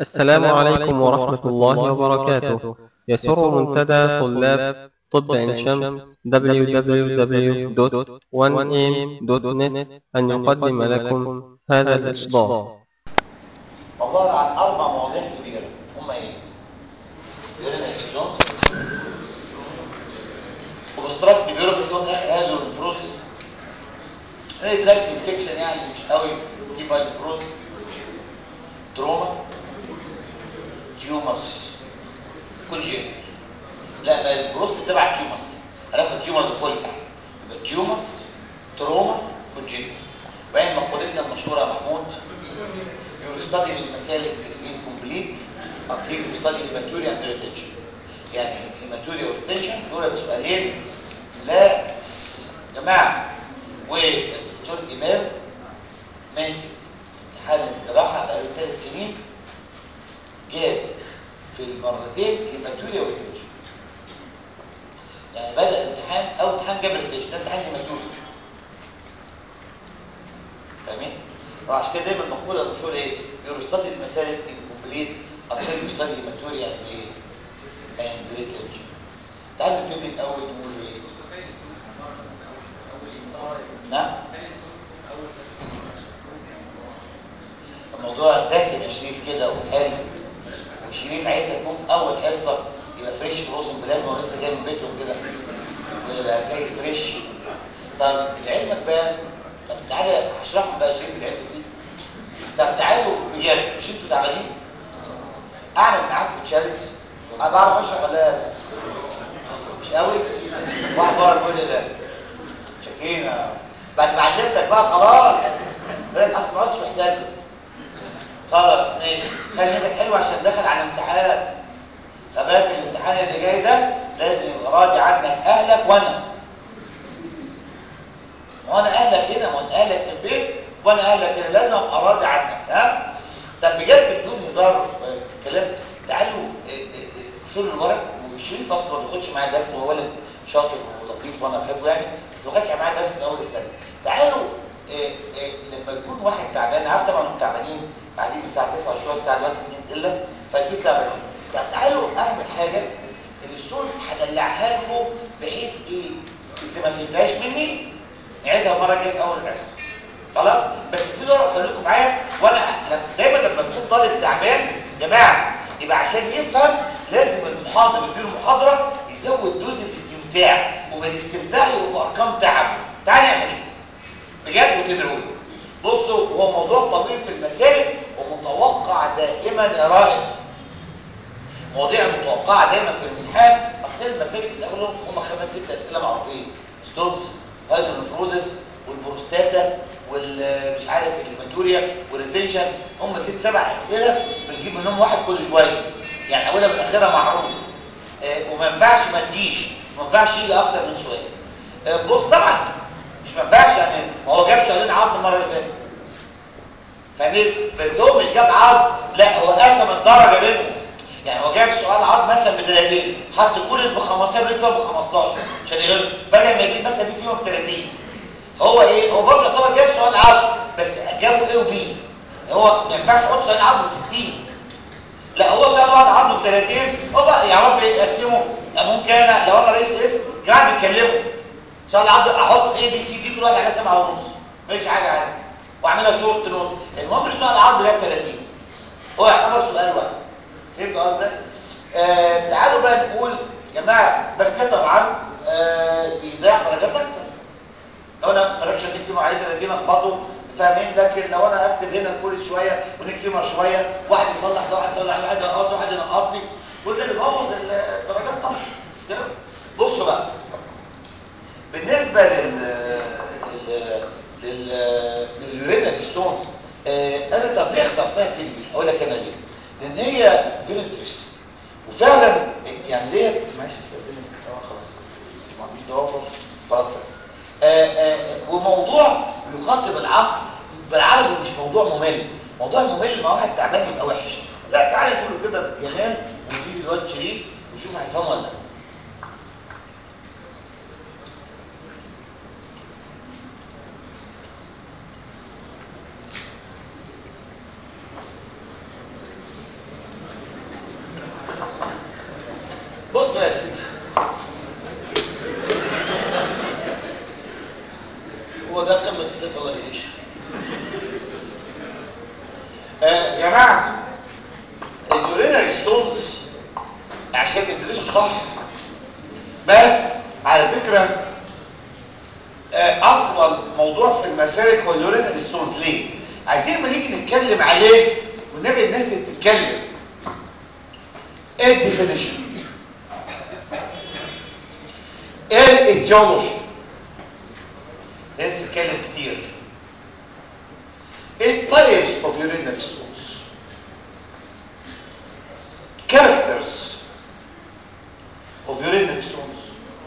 السلام عليكم ورحمة الله وبركاته يسر منتدى طلاب طب عين شمس www.1am.net أن يقدم لكم هذا الإصدار عبارة عن أربع مواضيع كبيرة هما إيه؟ يورين اكسجونز وبستراكتيف يورين بس هو آخر هذا الفروزس هي دراكت انفكشن يعني مش قوي في باي فروز تروما تيومرز كونجين لا ما الفروز تبع تيومرز هناخد تيومرز فوق تحت يبقى تيومرز تروما كونجين وبعدين مقولتنا المشهوره يا محمود you study من مسالك is incomplete until you study hematuria and retention يعني hematuria retention دول سؤالين لا بس جماعه والدكتور امام ماسك امتحان الجراحه بقاله ثلاث سنين جاب في المرتين هيماتوريا وريتنشن يعني بدا الامتحان او امتحان جاب ريتنشن ده امتحان هيماتوريا فاهمين؟ وعشان كده دايما المقوله المشهوره ايه؟ يور ستادي المسالك انكمبليت until you study hematuria and ايه؟ and retention تعالوا نبتدي الاول نقول ايه؟ نعم الموضوع دسم يا شريف كده وحلو وشريف عايزها تكون في اول حصه يبقى فريش فروزن بلازما ولسه جاي من بيتهم كده ويبقى جاي فريش طب لعلمك بقى طب تعالى هشرح بقى شريف العلم دي طب تعالوا بجد مش انتوا تعبانين اعمل معاكم تشالنج انا بعرف اشرح ولا لا؟ مش قوي واحد بره بيقول لي لا شاكرين بعد ما علمتك بقى خلاص بقيت اصلا ما عدتش محتاجه خلاص ماشي خلي نيتك حلوه عشان داخل على امتحان خباك الامتحان اللي جاي ده لازم يبقى راضي عنك اهلك وانا ما انا اهلك هنا ما انت اهلك في البيت وانا اهلك هنا لازم ابقى راضي عنك ها طب بجد بدون هزار كلام تعالوا اقفلوا الورق وشريف اصلا ما بياخدش معايا درس وهو ولد شاطر ولطيف وانا بحبه يعني بس ما خدش معايا درس من اول السنه تعالوا إيه إيه لما يكون واحد تعبان عارف طبعا انتم تعبانين بعدين من الساعه 9 شويه الساعه دلوقتي 2 الا فاكيد تعبانين طب تعالوا اعمل حاجه الستوري هدلعها لكم بحيث ايه انت ما فهمتهاش مني نعيدها المره الجايه في اول الدرس خلاص بس في دور خليكم معايا وانا دايما لما تكون طالب تعبان يا جماعه يبقى عشان يفهم لازم المحاضر يديله محاضره يزود دوز الاستمتاع وبالاستمتاع يبقى في ارقام تعبه تعالى نعمل كده بجد وتدعوا لي بصوا هو موضوع طويل في المسالك ومتوقع دائما يا رائد مواضيع متوقعه دايما في الامتحان اصل المسالك في الاول هم خمس ست اسئله معروفين ستونز هايدرونفروزس والبروستاتا والمش عارف الهيماتوريا والريتنشن هم ست سبع اسئله بنجيب منهم واحد كل شويه يعني اولها من اخرها معروف آه وما ينفعش ما تجيش ما ينفعش يجي اكتر من سؤال آه بص طبعا مش ما ينفعش يعني ما هو جاب سؤالين عظم المره اللي فاتت فاهمين بس هو مش جاب عظم لا هو قسم الدرجه بينهم يعني هو جاب سؤال عظم مثلا ب 30 حط كل ب 15 ريت ب 15 عشان يغلط بدل ما يجيب مثلا 100 فيهم ب 30 فهو ايه هو برضه يعتبر جاب سؤال عظم بس جابه ايه وبي هو ما ينفعش يحط سؤال عظم ب 60 لا هو سؤال واحد عظم ب 30 هو بقى يا رب يقسمه ممكن انا لو انا رئيس اسم يا جماعه بيتكلموا سؤال عبد احط اي بي سي دي كل واحد على سبعة ونص مفيش حاجه عادي واعملها شورت نوت المهم السؤال العرض ده ب 30 هو يعتبر سؤال واحد فهمت قصدي آه تعالوا بقى نقول يا جماعه بس ده طبعا آه بيضيع درجات اكتر لو انا فراكشن دي فيه معايا 30 اخبطه فاهمين لكن لو انا اكتب هنا كل شويه ونكتمر شويه واحد يصلح ده واحد يصلح واحد ينقص واحد ينقصني كل ده بيبوظ الدرجات طبعا بصوا بقى بالنسبة لل لل لليورينال ستونز آه انا طب ليه اخترتها كده اقول لك انا ليه لان هي فيري انترستنج وفعلا يعني ديت معلش استاذنك اه خلاص ما عنديش توافر خلاص وموضوع يخاطب العقل بالعربي مش موضوع ممل موضوع ممل مع واحد تعبان يبقى وحش لا تعالى نقول كده بجمال وانجليزي الواد شريف ونشوف هيفهم ولا لا السيفلايزيشن يا جماعه اليورينري ستونز عشان ندرسه صح بس على فكره اطول موضوع في المسالك هو اليورينري ستونز ليه عايزين لما نيجي نتكلم عليه والنبي الناس اللي بتتكلم ايه الديفينيشن ايه الايديولوجي ناس تتكلم كتير ايه types of urinary stones characters of urinary stones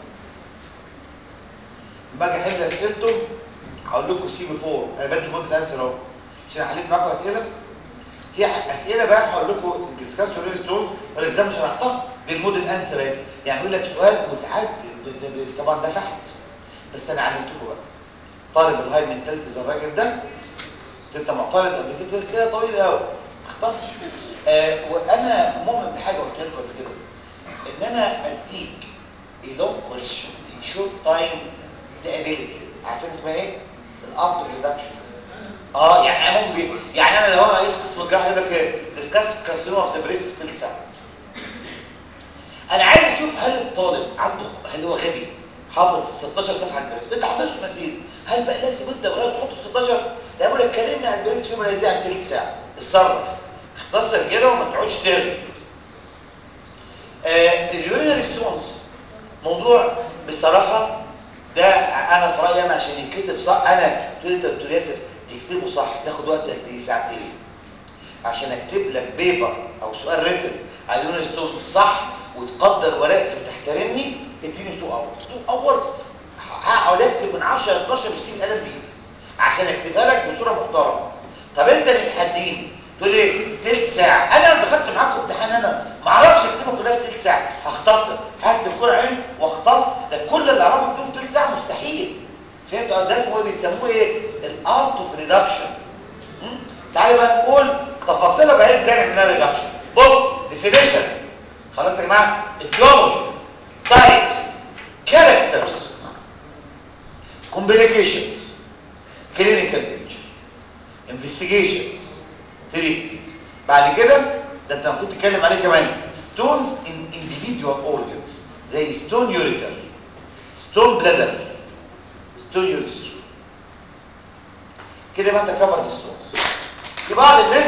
لما اجي احل اسئلته هقول لكم سي بي 4 انا بدي مود الانسر اهو عشان حليت معاكم اسئله في اسئله بقى هقول لكم الديسكاس يورينري ستونز والاكزام شرحتها دي المود الانسر اهي يعني يقول لك سؤال وساعات طبعا ده فحت بس انا علمتكم بقى طالب الهاي منتاليتي زي الراجل ده انت معترض قبل كده اسئله طويله قوي ما اختارش آه وانا مؤمن بحاجه قلت لكم قبل كده ان انا اديك a long question in short time ده ability عارفين اسمها ايه؟ الارت اوف ريدكشن اه يعني انا ممكن يعني انا لو انا رئيس قسم الجراحه يقول لك ديسكاس كارسينوما اوف ذا بريست في ثلث ساعه انا عايز اشوف هل الطالب عنده هل هو غبي حافظ 16 صفحه عن البريست انت حافظ مسير هل بقى لازم انت بقى تحط 16 ده بقول لك كلمني عن البريست في ملايين عن ثلث ساعه اتصرف اختصر كده وما تقعدش ترغي آه اليورينري ستونز موضوع بصراحه ده انا في رايي انا عشان يتكتب صح انا قلت له دكتور ياسر تكتبه صح تاخد وقت قد ايه ساعتين عشان اكتب لك بيبر او سؤال ريتن على اليورين ستونز صح وتقدر ورقتي وتحترمني اديني 2 اور 2 اور هقعد اكتب من 10 ل 12 بالسين قلم بايدي عشان اكتبها لك بصوره محترمه طب انت بتحديني تقول ايه تلت ساعه انا لو دخلت معاكم امتحان انا ما اعرفش اكتبها كلها في تلت ساعه هختصر هكتب كل عين واختص ده كل اللي اعرفه اكتبه في تلت ساعه مستحيل فهمت ده اسمه ايه بيسموه ايه الارت اوف ريدكشن تعالى بقى نقول تفاصيلها بقى ازاي نعملها ريدكشن بص ديفينيشن خلاص يا جماعه ايديولوجي تايبس كاركترز كومبليكيشنز كلينيكال بيكتشر انفستيجيشنز تريتمنت بعد كده ده انت المفروض تتكلم عليه كمان ستونز ان individual organs زي ستون يوريتر ستون بلادر ستون يوريتر كده بقى انت كفر ستونز في بعض الناس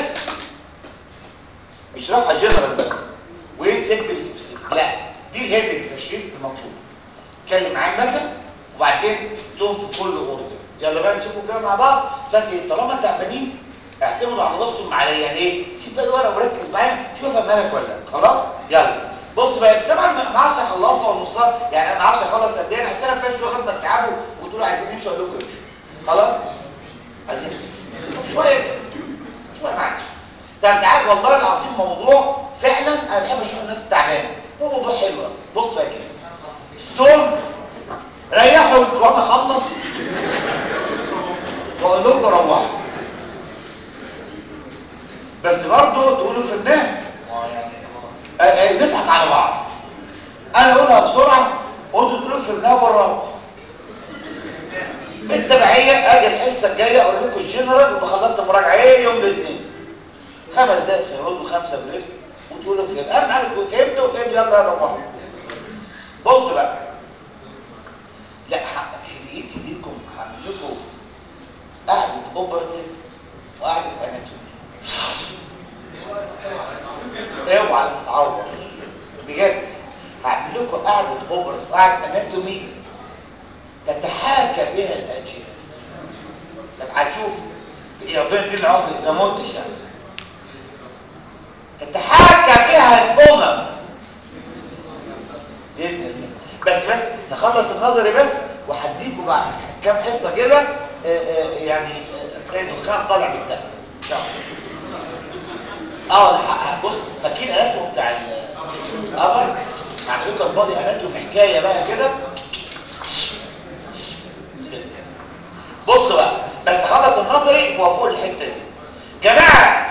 بيشرحها جنرال بس وينسكتيف سبيسيفيك لا دي الهيدنجز يا شريف المطلوب اتكلم عامه وبعدين ستون في كل اورجن يلا بقى نشوفوا كده مع بعض فاكر طالما تعبانين اعتمدوا على نفسهم عليا يعني ايه سيب بقى الورقه وركز معايا شوف افهمها لك ولا لا خلاص يلا بص بقى طبعا ما اعرفش اخلصها ولا نصها يعني انا ما اعرفش اخلص قد ايه انا هشتغل فيها شويه لغايه ما تتعبوا وتقولوا عايزين نمشي اقول لكم امشوا خلاص عايزين شويه شويه معلش ده تعال والله العظيم موضوع فعلا انا بحب اشوف الناس تعبانه هو موضوع حلو بص بقى كده ستون ريحوا وانا اخلص واقول لكم روحوا بس برضه تقولوا في النهج يعني نضحك على بعض انا اقولها بسرعه وانتوا تقولوا في النهج والروح بالتبعيه اجي الحصه الجايه اقول لكم الجنرال وابقى خلصت مراجعه ايه يوم الاثنين خمس دقايق سيهود وخمسه بريست وتقولوا فهم اهم حاجه تقولوا فهمتوا فهم يلا روحوا بصوا بقى لا هديتي ليكم هعمل لكم قعده اوبراتيف وقعده اناتومي اوعى تتعور بجد هعمل لكم قعده اوبراتيف وقعده اناتومي تتحاكى بها الاجهزه طب هتشوف ربنا يدينا العمر اذا ما متش يعني تتحاكى بها الامم باذن الله بس بس نخلص النظري بس وهديكم بعد كام حصه كده يعني تلاقي دخان طالع من الدم اه بص فاكرين اناتوم بتاع القمر هعمل لكم البادي اناتوم حكايه بقى كده بصوا بقى بس خلص النظري وفوق الحته دي جماعه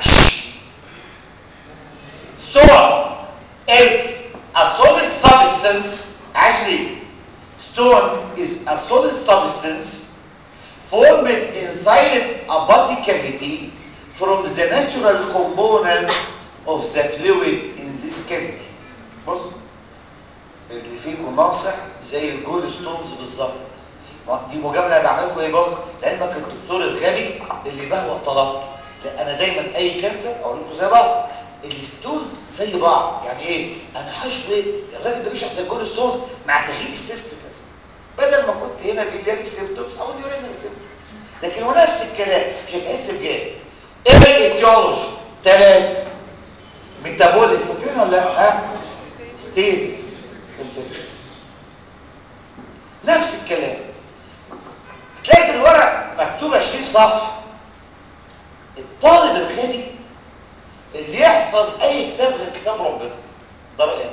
stone is a solid substance actually stone is a solid substance formed inside a body cavity from the natural components of the fluid in this cavity بص اللي فيكم ناصح زي الجول ستونز بالظبط دي مجامله بعملكم ايه بص لعلمك الدكتور الغبي اللي بهوى طلبته لا انا دايما اي كانسر اقول لكم زي بعض الستونز زي بعض يعني ايه انا هشوي ايه الراجل ده بيشرح زي الجول ستونز مع تغيير السيستم بس بدل ما كنت هنا بيلاري سيمبتومز او اليورينال سيمبتومز لكن هو نفس الكلام مش هتحس بجاب ايه الايتيولوجي ثلاثه ميتابوليك فاكرين ولا لا ها ستيزس الفكره نفس الكلام تلاقي في الورق مكتوب 20 صفحه الطالب الغبي اللي يحفظ اي كتاب غير كتاب ربنا ده رايي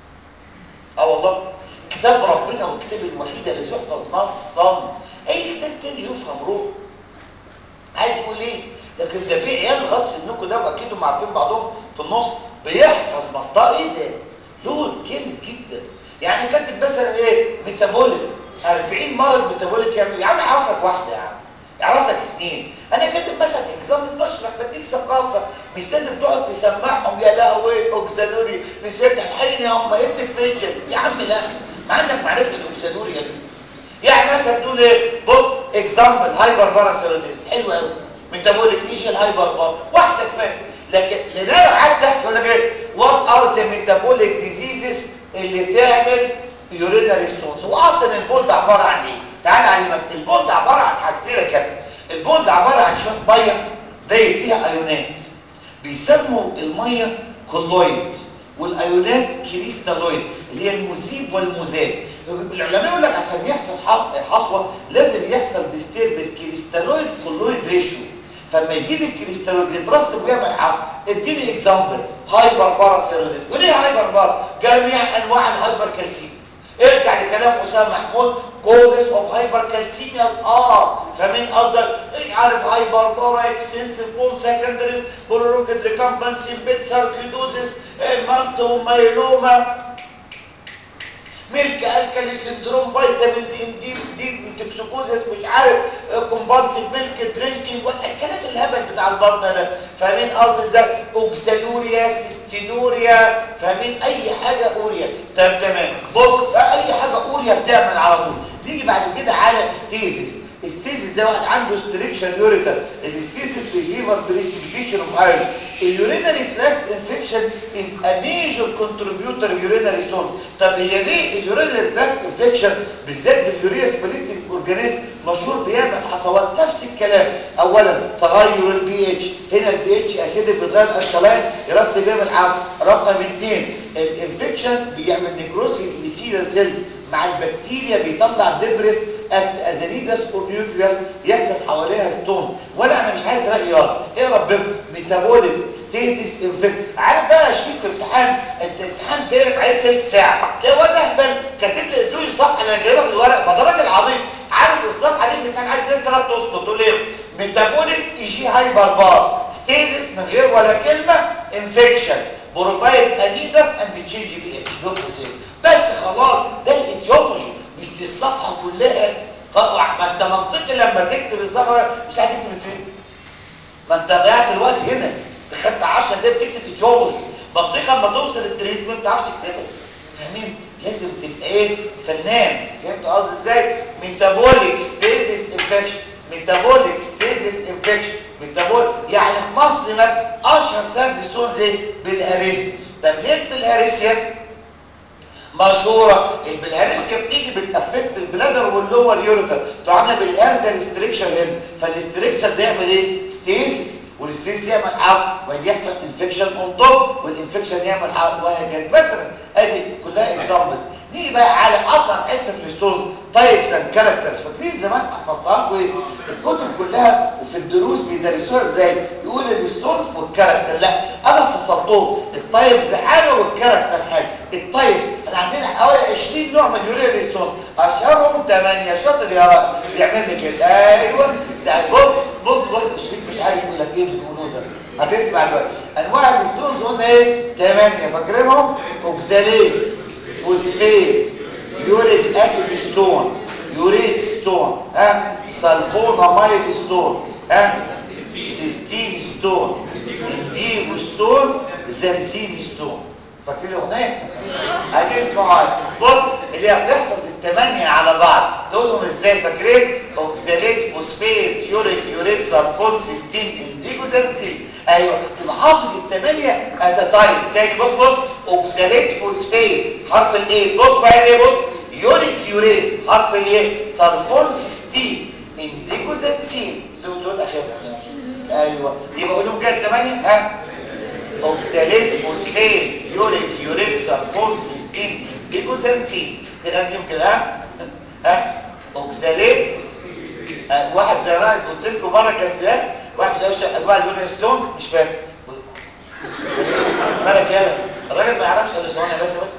اه والله كتاب ربنا والكتاب الوحيد اللي يحفظ نصا اي كتاب تاني يفهم روحه عايز يقول ايه لكن ده في عيال غطس انكم ده واكيد هم عارفين بعضهم في النص بيحفظ مصطلح ايه ده لود جامد جدا يعني كاتب مثلا ايه ميتابوليك 40 مرض ميتابوليك يعمل يا عم يعرف لك واحده يا عم يعرف لك اثنين انا كاتب مثلا اكزامبلز بشرح بديك ثقافه مش لازم تقعد تسمعهم يا لهوي اوكسانوري نسيت الحين يا ام ابنة فيجن يا عم لا مع انك معرفه الاوكسانوري دي يعني مثلا تقول ايه بص اكزامبل هايبر باراسيروديزم حلو قوي ميتابوليك ايجي الهايبر بار واحده كفايه لكن لان انا قعدت احكي يقول لك ايه وات ار ذا ميتابوليك ديزيزز اللي تعمل يورينري ستونز هو اصلا البول ده عباره عن ايه تعال علمك البول ده عباره عن حاجتين يا كابتن البول ده عباره عن شويه ميه زي فيها ايونات بيسموا الميه كولويد والايونات كريستالويد اللي هي المذيب والمذاب العلماء يقول لك عشان يحصل حصوه لازم يحصل ديستير بالكريستالويد كولويد ريشيو فلما يزيد الكريستالويد يترسب ويعمل عصب اديني اكزامبل هايبر باراسيروديز وليه هايبر بار جميع انواع الهايبر كالسيميز ارجع لكلام اسامه محمود كوزز اوف هايبر كالسيميا اه فمن افضل عارف هايبر بارا اكسنسيف بون سكندريز بولوروكيت ريكامبنسي بيت ساركيدوزس مالتو مايلوما ميلك الكالي سندروم فيتامين دي دي دي توكسيكوزس مش عارف كومبالسيف ميلك درينكينج الكلام الهبل بتاع البطن ده فاهمين قصدي ازاي اوكسالوريا سيستينوريا فاهمين اي حاجه اوريا طب تمام بص اي حاجه اوريا بتعمل على طول نيجي بعد كده على ستيزيس ستيزيس زي واحد عنده ستريكشن يوريتر الستيزيس بيفيفر بريسيبيتيشن اوف ايرون اليورينري تراكت انفكشن از ا ميجور كونتريبيوتور يورينري ستونز طب هي ليه اليورينري تراكت انفكشن بالذات باليوريا سبليتنج اورجانيزم مشهور بيعمل حصوات نفس الكلام اولا تغير البي اتش هنا البي اتش اسيدك بيتغير الكلاين يرسب بيعمل عصب رقم اثنين الانفكشن بيعمل نيكروسيس للسيلر سيلز مع البكتيريا بيطلع دبرس اكت ازانيدس اور نيوكليوس يحصل حواليها ستونز وانا انا مش عايز رغي ايه ربنا ميتابوليك ستيزيس انفكت عارف بقى يا شريف في امتحان انت امتحان جاي لك عليه ثلث ساعه تلاقي واد اهبل كاتب لي ادوني الصفحه اللي انا جايبها في الورق ما ده راجل عظيم عارف الصفحه دي في كان عايز منك ثلاث اسطر تقول ايه ميتابوليك ايجي هايبر بار ستيزيس من غير ولا كلمه انفكشن بروفايد انيدس اند تشينج بي اتش دوت بس خلاص ده الايتيولوجي مش دي الصفحه كلها ما انت منطقي لما تكتب الصفحه مش هتكتب فين ما انت ضيعت الوقت هنا خدت 10 دقايق بتكتب ايتيولوجي منطقي لما توصل التريتمنت ما تعرفش تكتبه فاهمين لازم تبقى ايه فنان فهمت قصدي ازاي ميتابوليك ستيزيس انفكشن ميتابوليك ستيزيس انفكشن ميتابوليك يعني في مصر مثلا اشهر سبب ستونز ايه بالاريسيا طب ليه بالاريسيا مشهوره البلهارسيا بتيجي بتافكت البلادر واللور يوريتر تعمل بالارزا الاستريكشن هنا فالاستريكشن ده يعمل ايه ستيزيس والستيزيس يعمل عصب وبعدين يحصل انفكشن اون توب والانفكشن يعمل عصب وهكذا مثلا ادي كلها اكزامبلز نيجي بقى على اصعب حته في الستونز تايبس اند كاركترز فاكرين زمان حفظتها لكم ايه الكتب كلها وفي الدروس بيدرسوها ازاي يقول الستونز والكاركتر لا انا فصلتهم التايبز حاجه والكاركتر حاجه التايب احنا عندنا حوالي 20 نوع من يوريا ستونز اشهرهم 8 شاطر يا رب بيعمل لي كده ايوه بص بص بص الشريك مش عارف يقول لك ايه اللي بيقولوه ده هتسمع دلوقتي انواع الستونز قلنا ايه 8 فاكرينهم اوكساليت فوسفيت يوريك اسيد ستون يوريت ستون ها سلفونامايد ستون ها سيستين ستون انديجو ستون زنسين ستون فاكرين الاغنيه هاجي اسمعوا بص اللي هي بتحفظ الثمانيه على بعض تقولهم ازاي فاكرين اوكساليت فوسفيت يوريك يوريت سلفون سيستين انديجو زنسين ايوه تبقى حافظ الثمانيه ات تايم تاني بص بص اوكساليت فوسفيت حرف الايه بص بقى ايه بص يوريك يوريت حرف الايه سلفون سيستين انديجو زنسين دول دول اخرهم ايوه يبقى قولهم كده الثمانيه ها اوكساليت فوسفيت يوريك يوريت سلفون سيستين ديكوزانتين تغنيهم كده ها ها اوكساليت آه، واحد زي رايد قلت لكم مره كان ده واحد زي انواع اليورين ستونز مش فاكر مالك يالا الراجل ما يعرفش قال له ثواني يا باشا بقى.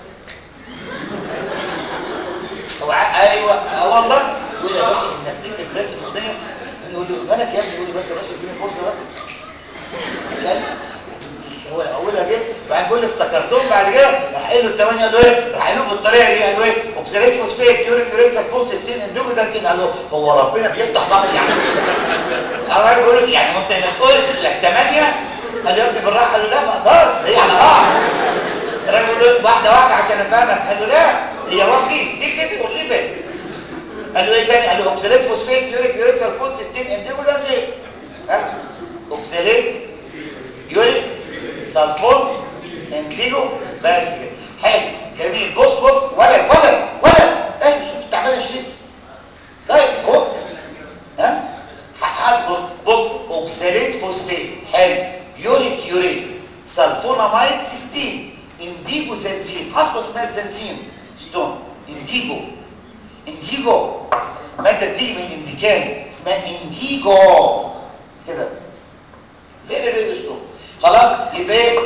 هو ع- ايوه اه والله يقول يا باشا ان افتكر بدايه الاغنيه يقول له مالك يا ابني يقول له بس يا باشا اديني فرصه بس قال هو اولها جه بعدين بيقول لي افتكرتهم بعد كده راح قايل له الثمانيه قال له ايه راح قايل له بالطريقه دي قال له ايه اوكساليت فوسفيت يورين يورين سلفون سيستين اندوكوزانسين قال له هو ربنا بيفتح باب يعني الراجل بيقول له يعني ما انت ما تقولش لك ثمانيه قال له يا ابني بالراحه قال له لا ما اقدرش هي على بعض الراجل بيقول له واحده واحده عشان افهمك قال له لا هي وان بيس تيكت وليفت قال له ايه تاني قال له اوكساليت فوسفيت يوريك يورين سلفون سيستين اندوكوزانسين ها اوكساليت يوريك سلفون انديجو بس كده حلو جميل بص بص ولد ولد ولد ايه الصوت التعبان يا شريف طيب فوق ها حد بص بص اوكساليت فوسفيت حلو يوريك يوريك سلفونامايد سيستين انديجو زنزين حصبه اسمها الزنزين ستون انديجو انديجو ماده بتيجي من الانديكان اسمها انديجو كده فين فين ستون خلاص يبقى ايه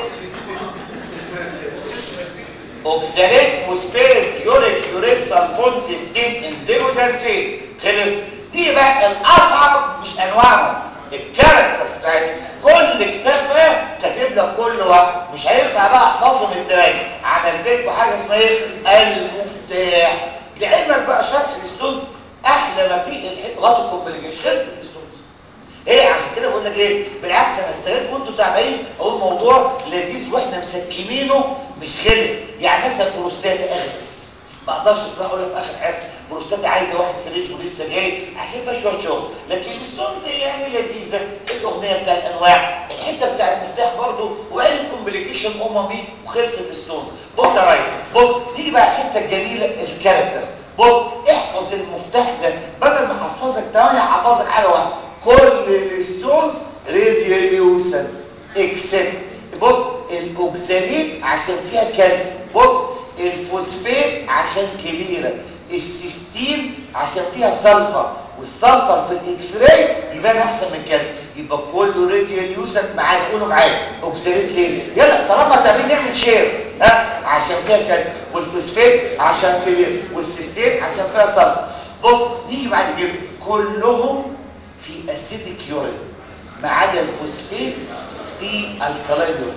اوكساليت فوسفيت يوريك يوريت سلفون سيستين انديجوزانسين خلص دي بقى الاصعب مش انواعهم الكاركترز بتاعتهم كل كتاب بقى كاتب لك كل واحد مش هينفع بقى احفظهم التمانية عملت لكم حاجه اسمها ايه المفتاح لعلمك بقى شرح الستونز احلى ما فيه لغايه الكومبليكيشن خلصت الستونز ايه عشان كده بقول لك ايه بالعكس انا استغل وانتوا تعبانين اقول موضوع لذيذ واحنا مسكمينه مش خلص يعني مثلا بروستاتا اخلص ما اقدرش اطلع اقول لك في اخر حصه بروستاتا عايزه واحد فريش ولسه جاي عشان فيها شويه شغل لكن الستونز يعني لذيذه الاغنيه بتاع الانواع الحته بتاع المفتاح برضه وبعدين الكومبليكيشن اممي وخلصت الستونز بص يا ريس بص نيجي بقى الحته الجميله الكاركتر بص احفظ المفتاح ده بدل ما احفظك ثواني احفظك حاجه واحده كل الستونز راديوليوسن اكسبت بص الاوكساليت عشان فيها كالسيوم بص الفوسفات عشان كبيره السيستين عشان فيها سلفر والسلفر في الاكس راي يبان احسن من الكالسيوم يبقى كله راديوليوسن معانا قولوا معايا اوكساليت ليه يلا طالما تابعين نعمل شير ها عشان فيها كالسيوم والفوسفات عشان كبير والسيستين عشان فيها سلفر بص نيجي بعد كده كلهم في اسيدك يورين ما عدا الفوسفات في الكلاين يورين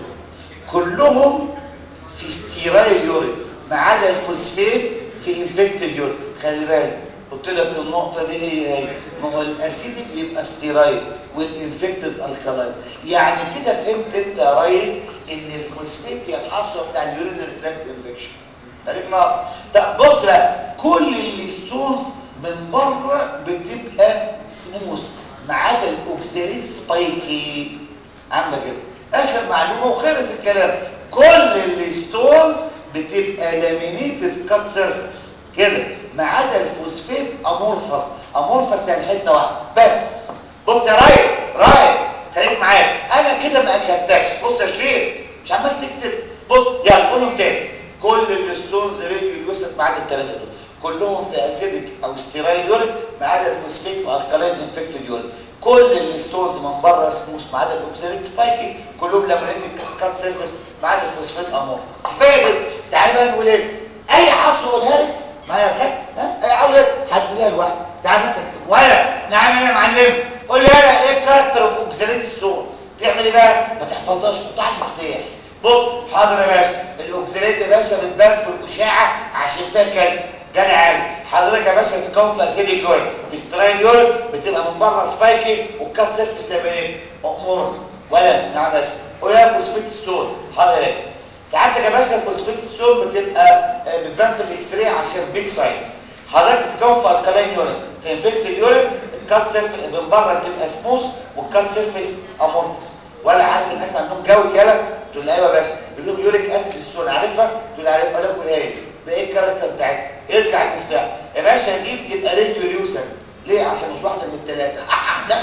كلهم في ستيرايل يورين ما عدا الفوسفات في انفكتد يورين خلي بالك قلت لك النقطه دي هي هي ما هو الاسيدك بيبقى ستيرايل والانفكتد الكلاين يعني كده فهمت انت يا ريس ان الفوسفات هي الحصوه بتاع اليورينري تراكت انفكشن خليك ناقص طب بص بقى كل الستونز من بره بتبقى سموث ما عدا الاوكساليت سبايكي عامله كده اخر معلومه وخلص الكلام كل الستونز بتبقى لامينيتد كات سيرفيس كده ما عدا الفوسفات امورفس امورفس يعني حته واحده بس بص يا رايد رايد خليك معايا انا كده ما اكدتكش بص يا شريف مش عمال تكتب بص يلا قولهم تاني كل الستونز ريديو يوسف ما عدا الثلاثه دول كلهم في اسيدك او ستيرايل يورين ما عدا الفوسفات في الكالين انفكتد يورين كل الستونز من بره سموث ما عدا الاوكساليت سبايكي كلهم لامينيتد كات سيرفيس ما عدا الفوسفات امورفس كفايه كده تعالى بقى نقول ايه اي حصه قولها لك ما يا كده ها اي عاوز هتقولها لوحدك تعال مثلا ولا نعم انا معلم قول لي انا ايه الكاركتر اوف اوكساليت ستون تعمل ايه بقى ما تحفظهاش حطها على المفتاح بص حاضر يا باشا الاوكساليت يا باشا بتبان في الاشعه عشان فيها كالسيوم جالي عالي حضرتك يا باشا بتتكون في اسيديك يورين في سترايل يورين بتبقى من بره سبايكي والكات سيرفيس لامينيت امور ولا نعم يا باشا ولا فوسفيت ستون حضرتك ساعات يا باشا الفوسفيت ستون بتبقى بتبان في الاكس راي عشان بيج سايز حضرتك بتتكون في الكالين يورين في انفكتد يورين الكات سيرفيس من بره بتبقى سموث والكات سيرفيس امورفس ولا عارف الناس عندهم جوده يالا تقول لها ايوه يا باشا بيقول يوريك اسيد ستون عارفها تقول عارفها اقول لكم ايه بايه الكاركتر بتاعتها ارجع المفتاح يا باشا دي بتبقى راديو ليوسن ليه عشان مش واحده من الثلاثه لا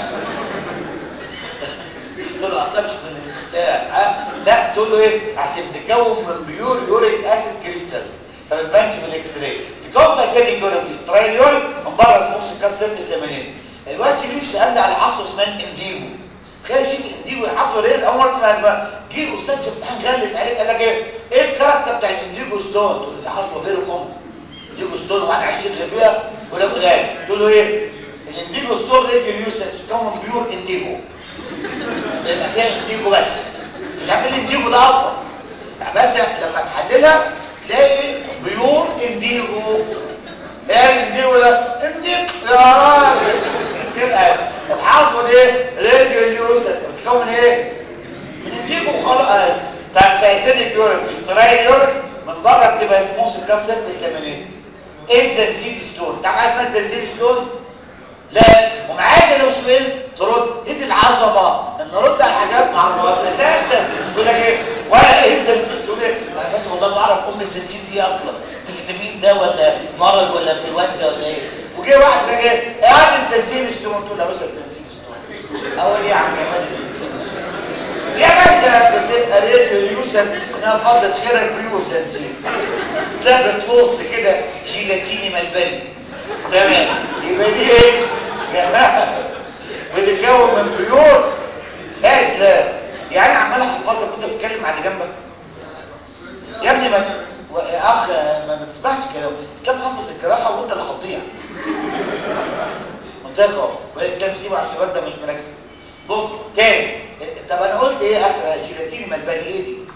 تقول له اصلا مش من المفتاح ها لا تقول له ايه عشان تكون من بيور يوريك اسيد كريستالز فما تبانش في الاكس راي تكون في اسيديك يورين في سترايل يورين من بره اسمه كان سيرفيس لامينيت الواد شريف سالني على عصر اسمها انديجو تخيل شوف انديجو العصر ايه اول مره اسمها اسمها جه استاذ في امتحان غلس عليك قال لك ايه ايه الكاركتر بتاع الانديجو ستون تقول له دي حصوه فيرو كومن انديجو ستون واحد عايشين غير بيها ولا قلال تقول له ايه الانديجو ستون راديو يوسس بتكون من بيور انديجو يبقى فيها انديجو بس مش عارف ايه الانديجو ده اصلا بس لما تحللها تلاقي بيور انديجو ايه الانديجو ده انديجو يا راجل يبقى الحاصل ايه راديو يوسف بتكون ايه من انديجو خلاص فاسيدك يورين في استرايل يورين من بره بتبقى سموث الكات سيرفيس لامينيت ايه الزنزيد ستون تعرف حاجه اسمها الزنزيد ستون لا ومعايا لو سؤال ترد ايه دي العظمه ان نرد على حاجات ما اعرفهاش اساسا يقول لك ايه ولا ايه الزنزين تقول ايه ما بس والله ما اعرف ام الزنزين دي اصلا ده فيتامين ده ولا مرض ولا انفلونزا ولا ايه وجه واحد يقول لك ايه يعني الزنزين ستون تقول له يا باشا الزنزين ستون اول ايه عن جمال الزنزين ستون يا باشا بتبقى راديو يوسف انها فضلت خيرك بيوت زنزين تلاقي بتلص كده جيلاتيني ملبني تمام يبقى دي ايه جماعه بتتكون من بيور لا اسلام يعني عمال احفظك وانت بتتكلم على جنبك يا ابني ما يا اخ ما بتسمعش كلام اسلام حافظ الجراحه وانت اللي هتضيع منتهى واسلام سيبه عشان الواد ده مش مركز بص تاني طب انا قلت ايه اخر جيلاتيني ملبني ايه دي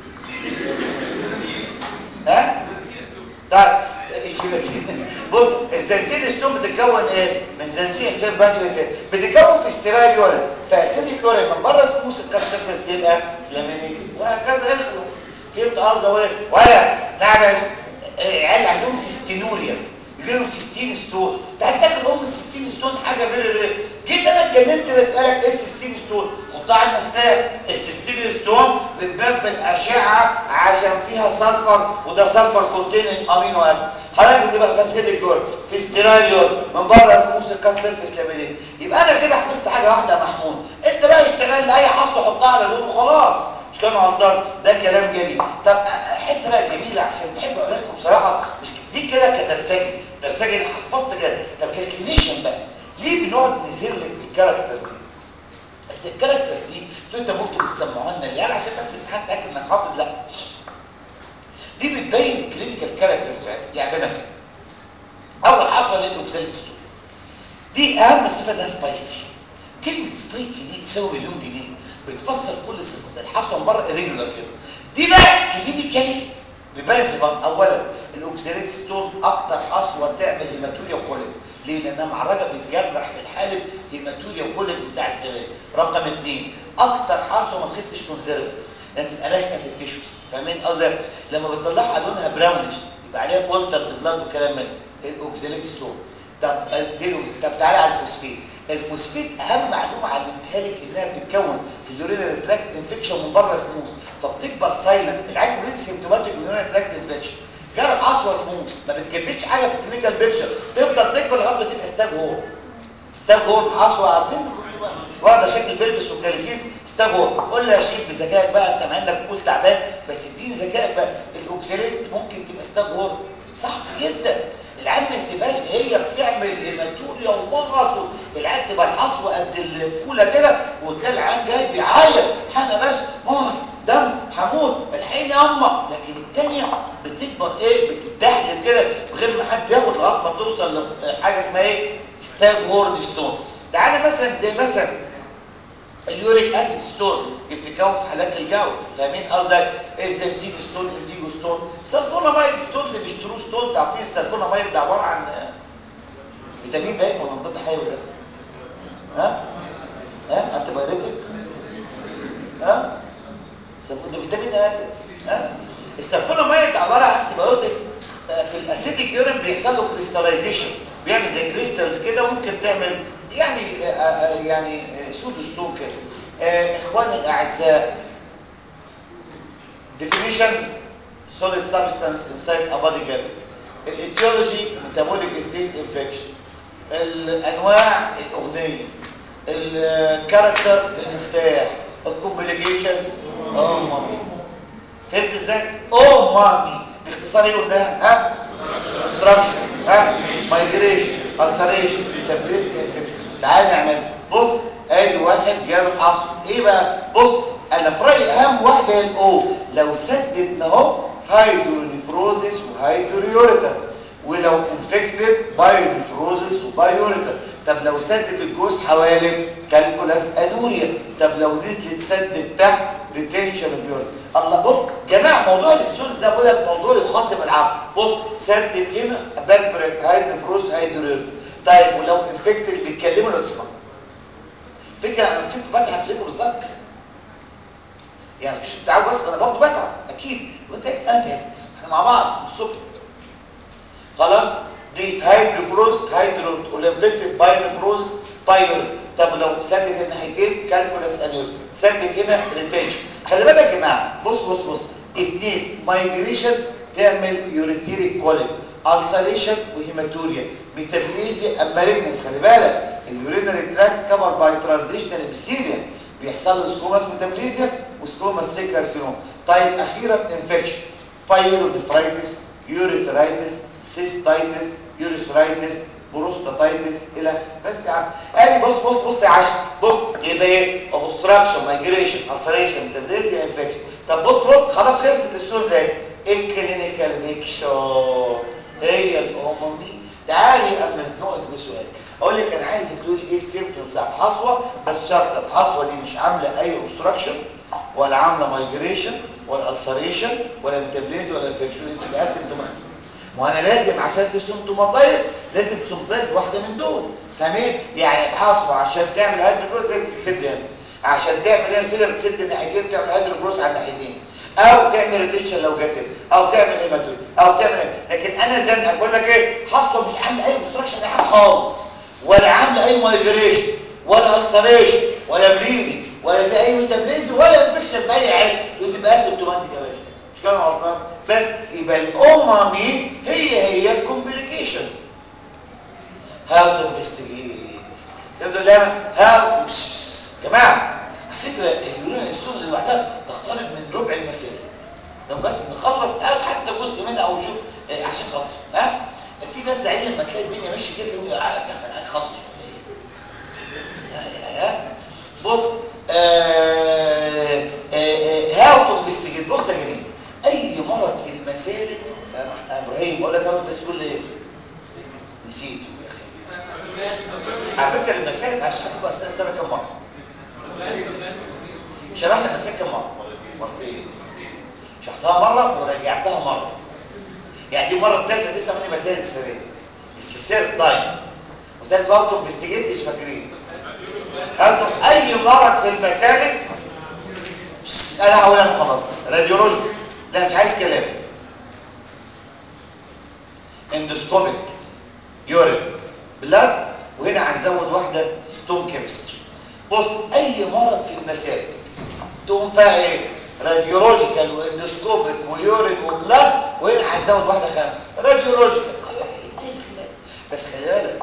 ها طيب الجيلاتين بص الزنزين ستون بتتكون ايه من زنزين غير باتري كده بتتكون في استرايل يورين فاسيديك يورين من بره سموث الكات سيرفيس بيبقى لامينيتد وهكذا يخلص فهمت قصدي ولا ولا نعمل عيال عندهم سيستينوريا يجي لهم سيستين ستون تعال تذاكر ام السيستين ستون حاجه فيري رير جيت انا اتجننت بسالك ايه السيستين ستون حطها على المفتاح السيستين ستون بتبان في الاشعه عشان فيها سلفر وده سلفر كونتيننج امينو اسيد حضرتك بتبقى فاسيلك دول في ستيرايول من بره سموث الكات سيرفيس لامينيت يبقى انا كده حفظت حاجه واحده يا محمود انت بقى اشتغل لي اي حصل حطها على دول وخلاص مش كانوا غلطان ده كلام جميل طب حته بقى جميله عشان بحب اقول لكم بصراحه مش دي كده كترسجي ترسجي انا حفظت كده طب ككلينيشن بقى ليه بنقعد نزل لك الكاركترز دي الكاركترز دي انتوا انت ممكن تسمعوها لنا العيال عشان بس الامتحان تاكد انك حافظ لا دي بتبين الكلينيكال كاركترز بتاعتها يعني بمثل اول حصوه للاوكساليت ستون دي اهم صفه انها سبايك كلمه سبايك دي تساوي مليون جنيه بتفسر كل صفه الحصوه من بره irregular كده دي بقى كلينيكالي بيبين صفات اولا الاوكساليت ستون اكتر حصوه تعمل هيماتوريا وكوليك ليه لانها معرجه بتجرح في الحالب هيماتوريا وكوليك بتاعت زمان رقم اثنين اكتر حصوه ما تخدش كونزرفتيف لان تبقى ناشئه في التيشوز فاهمين قصدي لما بتطلعها لونها براونش يبقى عليها اولتر بلاد وكلام من الاوكساليت ستون طب دي طب تعالى على الفوسفيت الفوسفيت اهم معلومه علمتها لك انها بتتكون في اليورينال تراكت انفكشن من بره سموث فبتكبر سايلنت العيال كلها سيمتوماتيك اليورينال تراكت انفكشن جرب عصوه سموث ما بتجددش حاجه في الكلينيكال بيكشر تفضل تكبر لغايه ما تبقى ستاج هورن ستاج هورن عصوه عارفين واخده شكل بيلبس والكاليسيس ستاج هورن قول لي يا شيخ بذكائك بقى انت مع انك تقول تعبان بس اديني ذكائك بقى الاوكساليت ممكن تبقى ستاج هورن صح جدا العيال ما يسيبهاش هي بتعمل هيماتوريا ومغص العيال تبقى الحصوه قد الفوله كده وتلاقي العيال جاي بيعيط حاجه بس مغص دم هموت الحين يا اما لكن الثانيه بتكبر ايه بتتدحلب كده بغير ما حد ياخد لغايه ما توصل لحاجه اسمها ايه ستاج هورن ستون تعالى مثلا زي مثلا اليوريك اسيد ستون بتتكون في حالات الجوت فاهمين قصدك الزنسين ستون انديجو ستون سلفونامايد ستون اللي بيشتروه ستون تعرفين السلفونامايد ده عباره عن فيتامين باين ولا مضاد حيوي ده ها ها انت بايريتك ها ده فيتامين اقل ها السلفوناميد عباره عن انتي بايوتيك في الاسيتيك يورين بيحصل له كريستاليزيشن بيعمل زي كريستالز كده ممكن تعمل يعني يعني سودو ستون كده اخواني الاعزاء definition solid substance inside a body cavity الايتيولوجي metabolic stage infection الانواع الاغنيه الكاركتر المفتاح الكومبليكيشن اه مامي فهمت ازاي او مامي باختصار ايه قلناها ها ستراكشر ها مايجريشن السريشن تبريد انفكشن تعال نعمل بص ادي واحد جاله حصر ايه بقى بص انا في رايي اهم واحده هي الاو لو سددنا اهو هايدرونيفروزيس وهايدريوريتر ولو انفكتد بايونيفروزيس وبايوريتر طب لو سدت الجوز حوالي كالكولاس انوريا طب لو نزلت سدت تحت ريتنشن اوف يورين الله بص جماعه موضوع الاستونز ده بقول لك موضوع يخاطب العقل بص سدت هنا باك بريك هايدرونيفروز هايدريوريتر طيب ولو انفكتد بيتكلموا لو تسمعوا فكره انا كنت بتعب فيكم بالظبط يعني مش بتعب بس انا برضه بتعب اكيد وانت انا تعبت احنا مع بعض الصبح خلاص دي هايدروفروز هايدرو والانفكتد باينفروز بايور طب لو سدت الناحيتين كالكولاس انيول سدت هنا ريتنشن خلي بالك يا جماعه بص بص بص اثنين مايجريشن تعمل يوريتيريك كوليك السريشن وهيماتوريا ميتابوليزيا اماليجنس خلي بالك اليورينري تراكت كفر باي ترانزيشنال ابيثيليوم بيحصل له سكوماس ميتابوليزيا وسكوماس سيل كارسينوم طيب اخيرا انفكشن بايلونيفرايتس يوريترايتس سيستايتس يوريثرايتس بروستاتايتس الى بس يا عم ادي بص بص بص يا عشان بص يبقى ايه اوبستراكشن مايجريشن السريشن ميتابوليزيا انفكشن طب بص بص خلاص خلصت السؤال زي الكلينيكال بيكشر هي الام دي تعالي اما ازنقك بسؤال اقول لك انا عايزك تقولي ايه السيمبتومز بتاعت حصوه بس شرط الحصوه دي مش عامله اي اوبستراكشن ولا عامله مايجريشن ولا السريشن ولا ميتابوليزيا ولا انفكشن انت اسيمتوماتيك وانا لازم عشان تسيمتوماتايز لازم تسيمتوماتايز واحده من دول فاهمين يعني حصوه عشان تعمل هيدروفلوس لازم تسد هنا عشان تعمل هنا فيلر تسد الناحيتين تعمل هيدروفلوس على الناحيتين او تعمل ريتنشن لو جت او تعمل هيماتوم او تعمل لكن انا زي اقول لك ايه حصوه مش عامله اي اوبستراكشن اي حاجه خالص ولا عامله اي مايجريشن ولا السريشن ولا بليدنج ولا في اي ميتابوليزم ولا انفكشن باي حاجه تبقى اسيمتوماتيك يا باشا مش كده غلطان بس يبقى الامه مين هي هي الكومبليكيشنز هاو تو انفستيجيت يبدو لها هاو جماعه على فكره اليورين ستونز لوحدها تقترب من ربع المسائل لو بس نخلص او حتى جزء منها او نشوف عشان خاطر ها في ناس زعيم لما تلاقي الدنيا ماشيه كده تقول هيخلص بص هاو تو انفستيجيت بص يا جميل اي مرض في المسالك يا ابراهيم بقول لك هاو بس كل ايه نسيت يا اخي على فكره المسالك عشان هتبقى اثناء السنه كم مره شرحنا المسالك كم مره مرتين شرحتها مره وراجعتها مره يعني دي المره الثالثه دي اسمها مسالك سريه السير تايم وذلك هاو تو انفستيجيت مش فاكرين اي مرض في المسالك انا هقول انا خلاص راديولوجي لا مش عايز كلام اندوسكوبيك يورين بلاد وهنا هنزود واحده ستون كيمستري بص اي مرض في المسالك تقوم فيها ايه راديولوجيكال واندوسكوبيك ويورين وبلاد وهنا هنزود واحده خامسه راديولوجيكال بس خلي بالك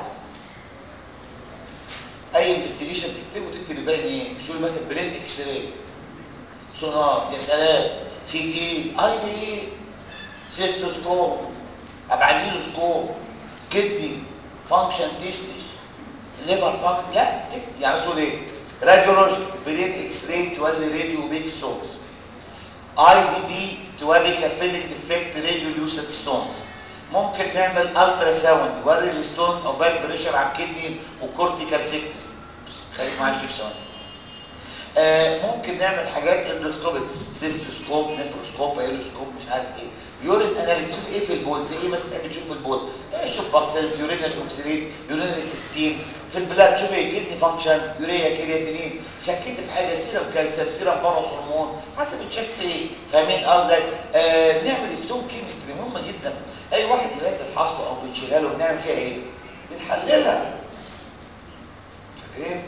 اي انفستيجيشن تكتبه تكتب يبان ايه مش يقول مثلا بلين اكس راي سونار يا سلام سي تي اي دي اي سيستوسكوب ابعازيلوسكوب كدي فانكشن تيستس ليفر فانك لا تكتب يعني تقول ايه راديولوجي بلين اكس راي تولي راديو بيك ستونز اي دي بي توري كافيليك ديفكت راديو لوسيد ستونز ممكن نعمل الترا ساوند يوري الستونز او باك بريشر على الكدني وكورتيكال سيكنس خليك معايا كيف ثواني آه ممكن نعمل حاجات اندوسكوبيك سيستوسكوب نفروسكوب ايلوسكوب مش عارف ايه يورين اناليز شوف ايه في البول زي ايه مثلا تحب تشوف في البول آه شوف باسلز يورينال اوكسيديت يورينال سيستين في البلاد شوف ايه كدني فانكشن يوريا كرياتينين شكيت في حاجه سيرم كالسيوم سيرم باروس هرمون حسب تشيك في ايه فاهمين قصدي آه نعمل ستون كيمستري مهمه جدا اي واحد ينزل حصوه او بنشيلها له بنعمل فيها ايه بنحللها فاكرين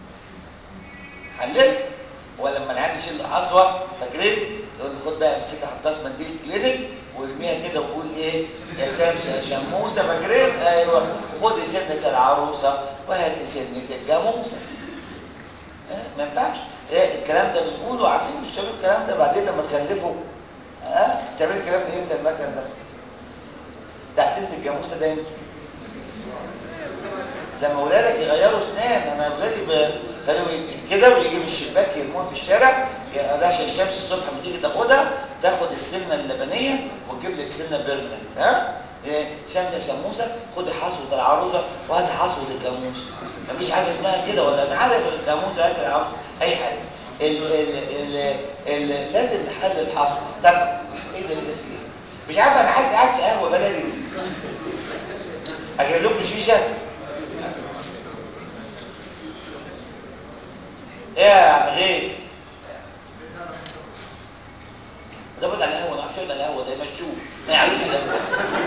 حللها ولما العيان يشيل حصوه فاكرين يقول له خد بقى امسكها حطها في منديل كلينيك وارميها كده وقول ايه يا شمس يا شموسه فاكرين ايوه خدي سنه العروسه وهاتي سنه الجاموسه اه ما ينفعش ايه الكلام ده بنقوله عارفين مش تعملوا الكلام ده بعدين لما تخلفوا ها اه بتعملوا الكلام ده امتى المثل ده تحت سنه الجاموسه ده امتى لما ولادك يغيروا اسنان انا اولادي خليهم كده ويجي من الشباك يرموها في الشارع عشان الشمس الصبح لما تيجي تاخدها تاخد السنه اللبنيه وتجيب لك سنه بيرمننت ها إيه شمس يا شموسه خدي حصوه العروسه وهاتي حصوه الجاموسه مفيش حاجه اسمها كده ولا انا عارف الجاموسه هاتي العروسه اي حاجه ال ال ال ال لازم نحلل الحصوه طب ايه ده ايه ده في ايه مش عارف انا حاسس قاعد في قهوه بلدي اجيب لكم شيشه ايه يا عم غيث ده بقعد على القهوه ما اعرفش اقعد على القهوه ده مشوه ما يعرفش على القهوه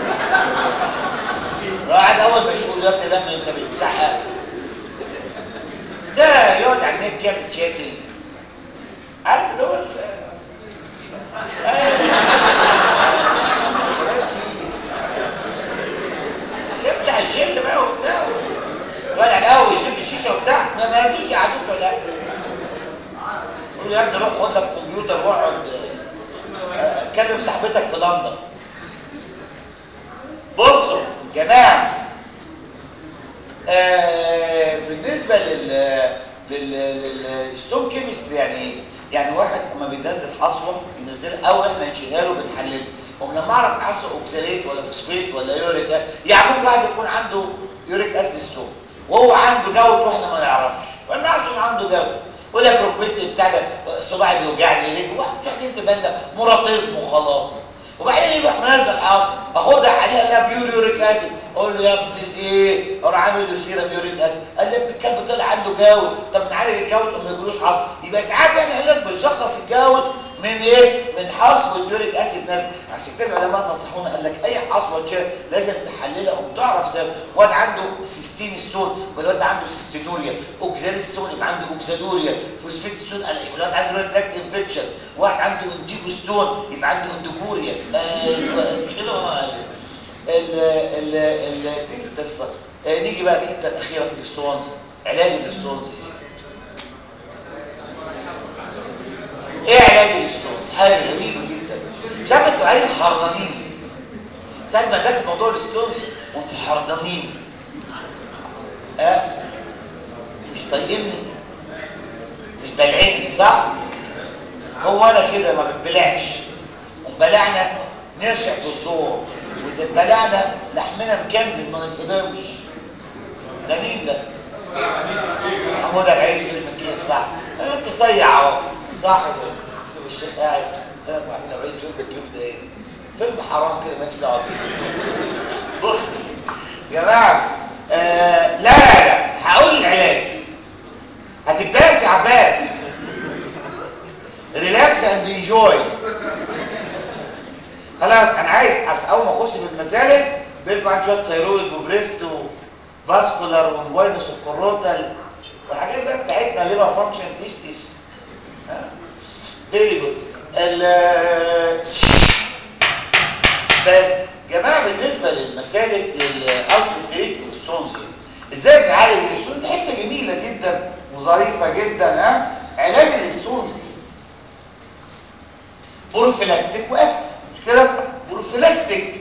قاعد اول مشهور يا ابني لما انت بتاع قهوه ده يقعد على النت يعمل تشاتنج عارف اللي هو بتاع الجيم بقى وبتاع يقعد على القهوه يشرب الشيشه وبتاع ما ما يردوش يقعدوك ولا يقول له يا ابني روح خد لك كمبيوتر واقعد كلم صاحبتك في لندن بصوا جماعه آه بالنسبه لل للستون كيمستري يعني ايه يعني واحد لما بينزل حصوه ينزلها او احنا نشيلها له بنحللها ولما اعرف حصوه اوكساليت ولا فوسفيت ولا يوريك يعني ممكن واحد يكون عنده يوريك اسيد ستون وهو عنده جود واحنا ما نعرفش ما نعرفش ان عنده جود يقول لك ركبتي بتاع ده صباعي بيوجعني رجلي واحد مش عارفين في بنده مراتيزم وخلاص وبعدين يروح منزل حاصل اخدها عليها لا بيور يوريك اسيد اقول له يا ابني الايه اروح عامل له سيرم يوريك اسيد قال لي الكلب طلع عنده جود طب نعالج الجود وما يجيلوش حصل يبقى ساعات احنا علاج بنشخص الجود من ايه من حصوه يوريك اسيد نازل عشان كده العلماء نصحونا قال لك اي حصوه تشيل لازم تحللها وتعرف سبب واد عنده سيستين ستون يبقى الواد عنده سيستينوريا اوكزاليت ستون يبقى عنده اوكسادوريا فوسفيت ستون يبقى الواد عنده ريتراكت انفكشن واحد عنده انديجو ستون يبقى عنده اندوكوريا ايوه مش كده ال ال ال دي القصه نيجي بقى الحته الاخيره في الستونز علاج الستونز ايه ايه علاج الستونز حاجه غريبه جدا مش عارف انتوا عايزين حرضانين ساعه ما داخل موضوع الستونز وانتوا حرضانين اه مش طايقني مش بلعني صح هو انا كده ما بتبلعش وبلعنا نرشق في الزور واذا اتبلعنا لحمنا مكندز ما نتهضمش ده مين ده محمود ابو عيسى المكيه صح انت صيع اهو صح كده شوف الشيخ قاعد محمود ابو عيسى فيلم الكيف ده ايه فيلم حرام كده مالكش دعوه بيه بص يا جماعه آه لا لا لا هقول العلاج هتتباس يا عباس ريلاكس اند انجوي خلاص انا عايز اول ما اخش في المسالك بيبقى عندي شويه ثيرويد وبريست وفاسكولار وموينس وكوروتال والحاجات بقى بتاعتنا ليفر فانكشن تيستيس ها فيري جود بس جماعه بالنسبه للمسالك للالتريت والستونز ازاي بنعالج الستونز دي حته جميله جدا وظريفه جدا ها علاج الستونز بروفيلاكتيك واكتف مش كده بروفيلاكتيك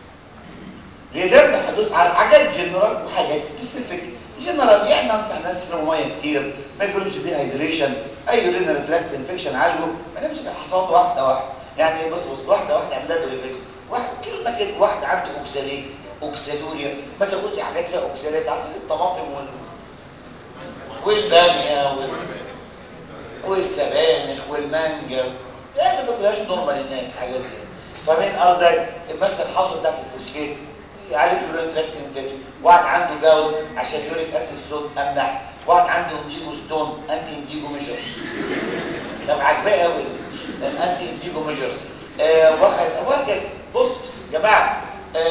ليه حدوث على حاجات جنرال وحاجات سبيسيفيك جنرال يعني انصح الناس يشربوا ميه كتير ما يجيلهمش دي هيدريشن اي يورينال تراكت انفكشن عالجه ما نمشي الحصاد واحده واحده يعني بص بص واحده واحده اعملها بريفكت واحد كلمه كده واحد عنده اوكساليت اوكسالوريا ما تاخدش حاجات فيها اوكساليت عارفين الطماطم وال والباميه وال والسبانخ والمانجا يعني ما بياكلهاش نورمال الناس حاجات كده فمن قصدك مثلا الحصوه بتاعت الفوسفات يعالج اليورين تراكت انفكشن واحد عنده جاوت عشان يوريك اسيد ستون امنح واحد عنده انديجو ستون انتي انديجو ميجرز طب عجباه قوي الانتي انديجو ميجرز آه واحد وهكذا بص يا جماعه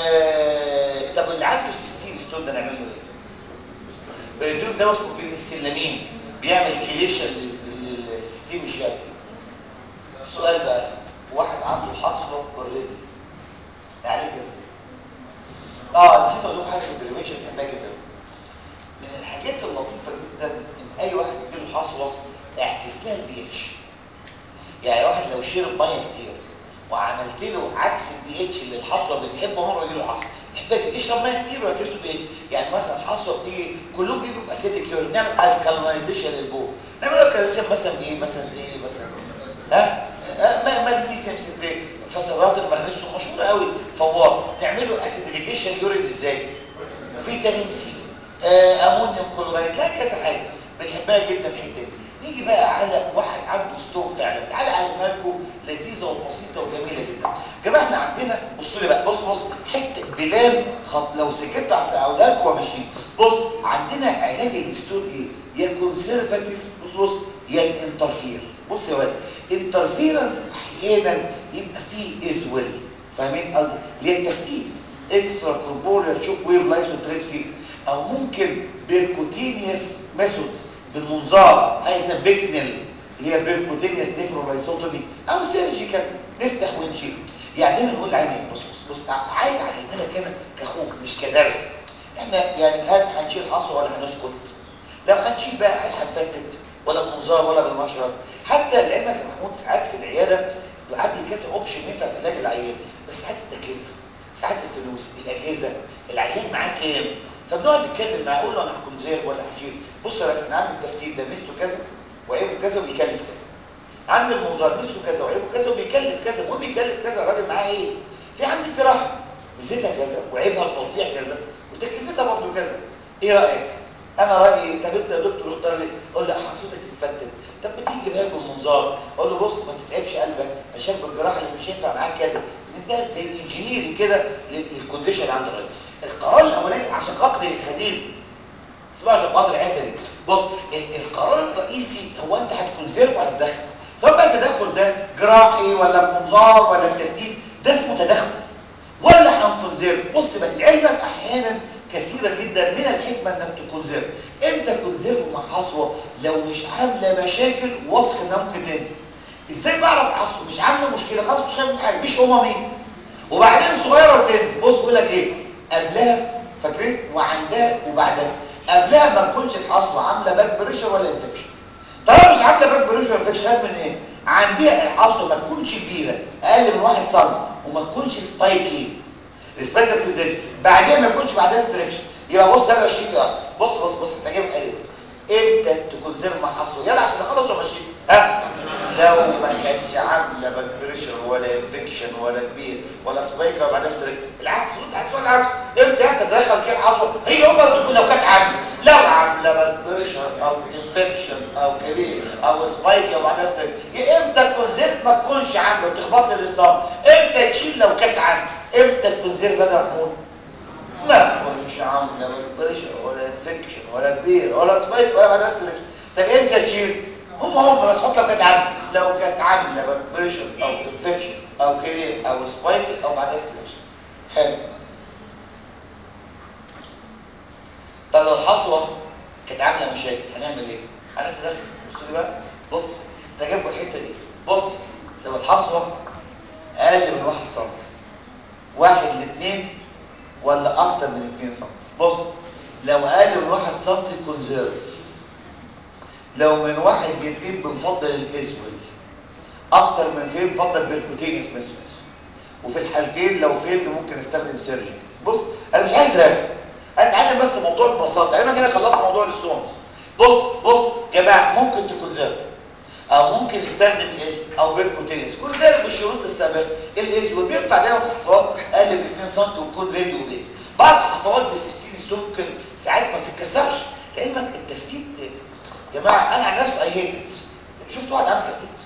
آه طب اللي عنده سيستين ستون ده نعمل له ايه؟ بنديله دواء اسمه بنسلامين بيعمل كليشن للسيستين مش يعني السؤال بقى واحد عنده حصوه اوريدي يعالجها ازاي؟ اه نسيت اقول لكم حاجه في البريفنشن بحبها جدا من الحاجات اللطيفه جدا ان اي واحد يجيله حصوه اعكس لها البي اتش يعني واحد لو شرب ميه كتير وعملت له عكس البي اتش اللي الحصوه بتحبه عمره ما يجيله حصوه تحب يشرب ميه كتير ويعكس له بي اتش يعني مثلا حصوه بتيجي كلهم بيجوا في اسيدك يورين نعمل الكالينايزيشن للبول نعمل الكالينايزيشن مثلا بايه مثلا زي ايه مثلا ها ماجنيسيوم سيتريت فصلات المغنيسيوم مشهوره قوي فوار نعمله اسيديفيكيشن يورين ازاي فيتامين سي آه امونيوم كلورايد لا كذا حاجه بنحبها جدا الحته دي نيجي بقى على واحد عنده ستون فعلا تعالى اعلمها لكم لذيذه وبسيطه وجميله جدا جماعه احنا عندنا بصوا لي بقى بص بص حته بلان خط لو سكتوا هقولها لكم وماشيين بص عندنا علاج الستون ايه يا كونسرفاتيف بص بص يا الانترفير بص يا ولد انترفيرنس احيانا يبقى فيه ازول فاهمين قصدي اللي هي التفتيت اكسترا كوربوريال شوك ويف لايسوتريبسي او ممكن بيركوتينيوس ميثودز بالمنظار حاجه اسمها بيكنل اللي هي بيركوتينيوس نيفرولايسوتومي او سيرجيكال نفتح ونشيل يعني دايما نقول عيني بص بص بص عايز اعلمها لك انا كاخوك مش كدرس احنا يعني هل هنشيل حصوه ولا هنسكت لو هنشيل بقى هل هنفتت ولا بمنظار ولا بالمشرب حتى لعلمك يا محمود ساعات في العياده عندي كذا اوبشن ينفع في علاج العيان بس ساعات التكلفه ساعات الفلوس الاجهزه العيان معاه كام فبنقعد نتكلم معاه اقول له انا هكون زير ولا هشيل بص يا ريس انا عندي التفتيت ده ميزته كذا وعيبه كذا وبيكلف كذا عندي المنظار ميزته كذا وعيبه كذا وبيكلف كذا المهم بيكلف كذا الراجل معاه ايه في عندي جراحه ميزتها كذا وعيبها الفظيع كذا وتكلفتها برضه كذا ايه رايك انا رايي طب انت يا دكتور اختار لي قول لي حصوتك تتفتت طب ما تيجي جيبها بالمنظار اقول له بص ما تتعبش قلبك عشان بالجراحه اللي مش هينفع معاك كذا ده زي انجينيري كده للكونديشن عند الراجل القرار الاولاني عشان خاطر الهديل اسمع عشان خاطر الحته دي بص القرار الرئيسي هو انت هتكونزيرف ولا تدخل سواء بقى التدخل ده جراحي ولا بمنظار ولا بتفتيت ده اسمه تدخل ولا هنكونزيرف بص بقى لعلمك احيانا كثيرة جدا من الحكمة انك تكونزيرف امتى كونزيرف مع حصوة لو مش عاملة مشاكل وسخ انها ممكن تنزل ازاي بعرف حصوة مش عاملة مشكلة خلاص مش خايف من حاجة مفيش اممي وبعدين صغيرة وتنزل بص يقول لك ايه قبلها فاكرين وعندها وبعدها قبلها ما تكونش الحصوة عاملة باك بريشر ولا انفكشن طالما مش عاملة باك بريشر ولا انفكشن خايف من ايه عندها الحصوة ما تكونش كبيرة اقل من واحد سم وما تكونش سبايكي ريسبكت ازاي بعدين ما يكونش بعدها ستريكشن يبقى بص انا 20 في بص بص بص انت جايب حلو امتى تكون زر مع حصوه يلا عشان نخلص وماشي ها لو ما كانتش عامله باك بريشر ولا انفكشن ولا كبير ولا سبايكر وبعدها ستريكشن بالعكس انت هتقول العكس امتى انت تدخل تشيل حصوه هي هم بتقول لو كانت عامله لو عامله باك بريشر او انفكشن او كبير او سبايكر وبعدها ستريكشن يا امتى تكون زر ما تكونش عامله بتخبط لي الاصابه امتى تشيل لو كانت عامله امتى تكون زر بدأ محمود ما تكونش عامله بريشر ولا انفكشن ولا كبير ولا سبايك ولا بعدها ستريكشن طب امتى تشيل هم هم بس حط لو كانت عامله لو كانت عامله بريشر او انفكشن او كبير او سبايك او بعدها ستريكشن حلو طب لو الحصوه كانت عامله مشاكل هنعمل ايه هنتدخل بص لي بقى بص ده جايبكم الحته دي بص لو الحصوه اقل من 1 سم واحد لاثنين ولا اكتر من 2 سم بص لو اقل من 1 سم كونزيرف لو من واحد لاثنين بنفضل الاسول اكتر من فين بنفضل بالكوتينيوس ميثودز وفي الحالتين لو فيلد ممكن استخدم سيرجي بص انا مش عايز رغم اتعلم بس موضوع ببساطه علما كده خلصت موضوع الستونز بص بص يا جماعه ممكن تكونزيرف او ممكن يستخدم اسم او بيركوتينيوس كل ذلك بالشروط السابقه الاسود بينفع دايما في الحصوات اقل من 2 سم ويكون ريدي وبيت بعض الحصوات زي السيستين ستون ممكن ساعات ما بتتكسرش لانك التفتيت يا جماعه انا عن نفسي اي هيتد شفت واحد عامل كاسيت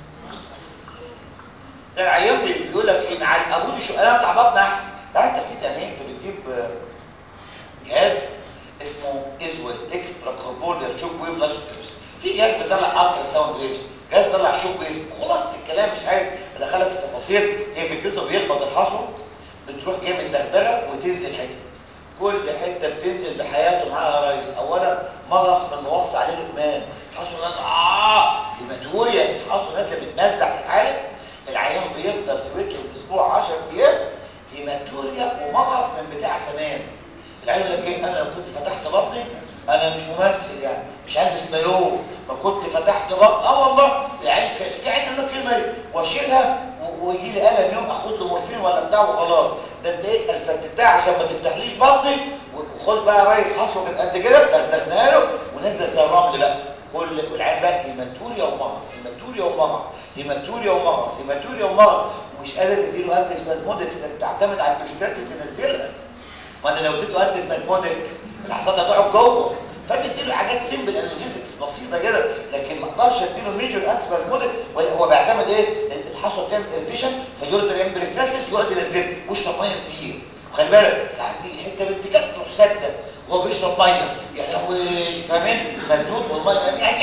ده العيان بي- بيقول لك ايه مع ابوه شو انا افتح بطن احسن تعرف التخطيط يعني ايه انت بتجيب آه، جهاز اسمه ازول اكسترا كوربولير شوك ويف لايسوتريبس في جهاز بيطلع الترا ساوند ويفز جهاز بيطلع شوك ويفز خلاصه الكلام مش عايز ادخلك في تفاصيل هي فكرته بيخبط الحصوه بتروح جاي من دغدغه وتنزل حته كل حته بتنزل بحياته معاها يا ريس اولا مغص من موصي عليه الامام حصوه نازله اه هيماتوريا الحصوه نازله بتنزع في العالم العيان بيفضل في بيته الاسبوع 10 ايام هيماتوريا ومغص من بتاع زمان العيال يقول لك ايه انا لو كنت فتحت بطني انا مش ممثل يعني مش هلبس مايوه ما كنت فتحت بطن اه والله يعني كان في عندي له الكلمه دي واشيلها و- ويجي لي الم يوم اخد له مورفين ولا بتاع وخلاص ده انت ايه الفتتها عشان ما تفتحليش بطني وخد بقى يا ريس حصوه كانت قد كده دغدغناها له ونزل زي الرمل بقى كل والعيال بقى هيماتوريا ومغص هيماتوريا ومغص هيماتوريا ومغص هيماتوريا ومغص ومش قادر تديله انتي سبازمودكس بتعتمد على البريساتس تنزلها ما انا لو اديته انتي سبازموديك الحصاد هتقعد جوه فبيديله حاجات سيمبل انالجيزكس بسيطه كده لكن ما اقدرش اديله ميجور انتي سبازموديك هو بيعتمد ايه الحصوه بتعمل اريتيشن فيوريتر امبريساتس يقعد ينزل ويشرب ميه كتير وخلي بالك ساعات تيجي حته بنت كده تروح سده وهو بيشرب ميه يا لهوي فاهمين مسدود والميه يا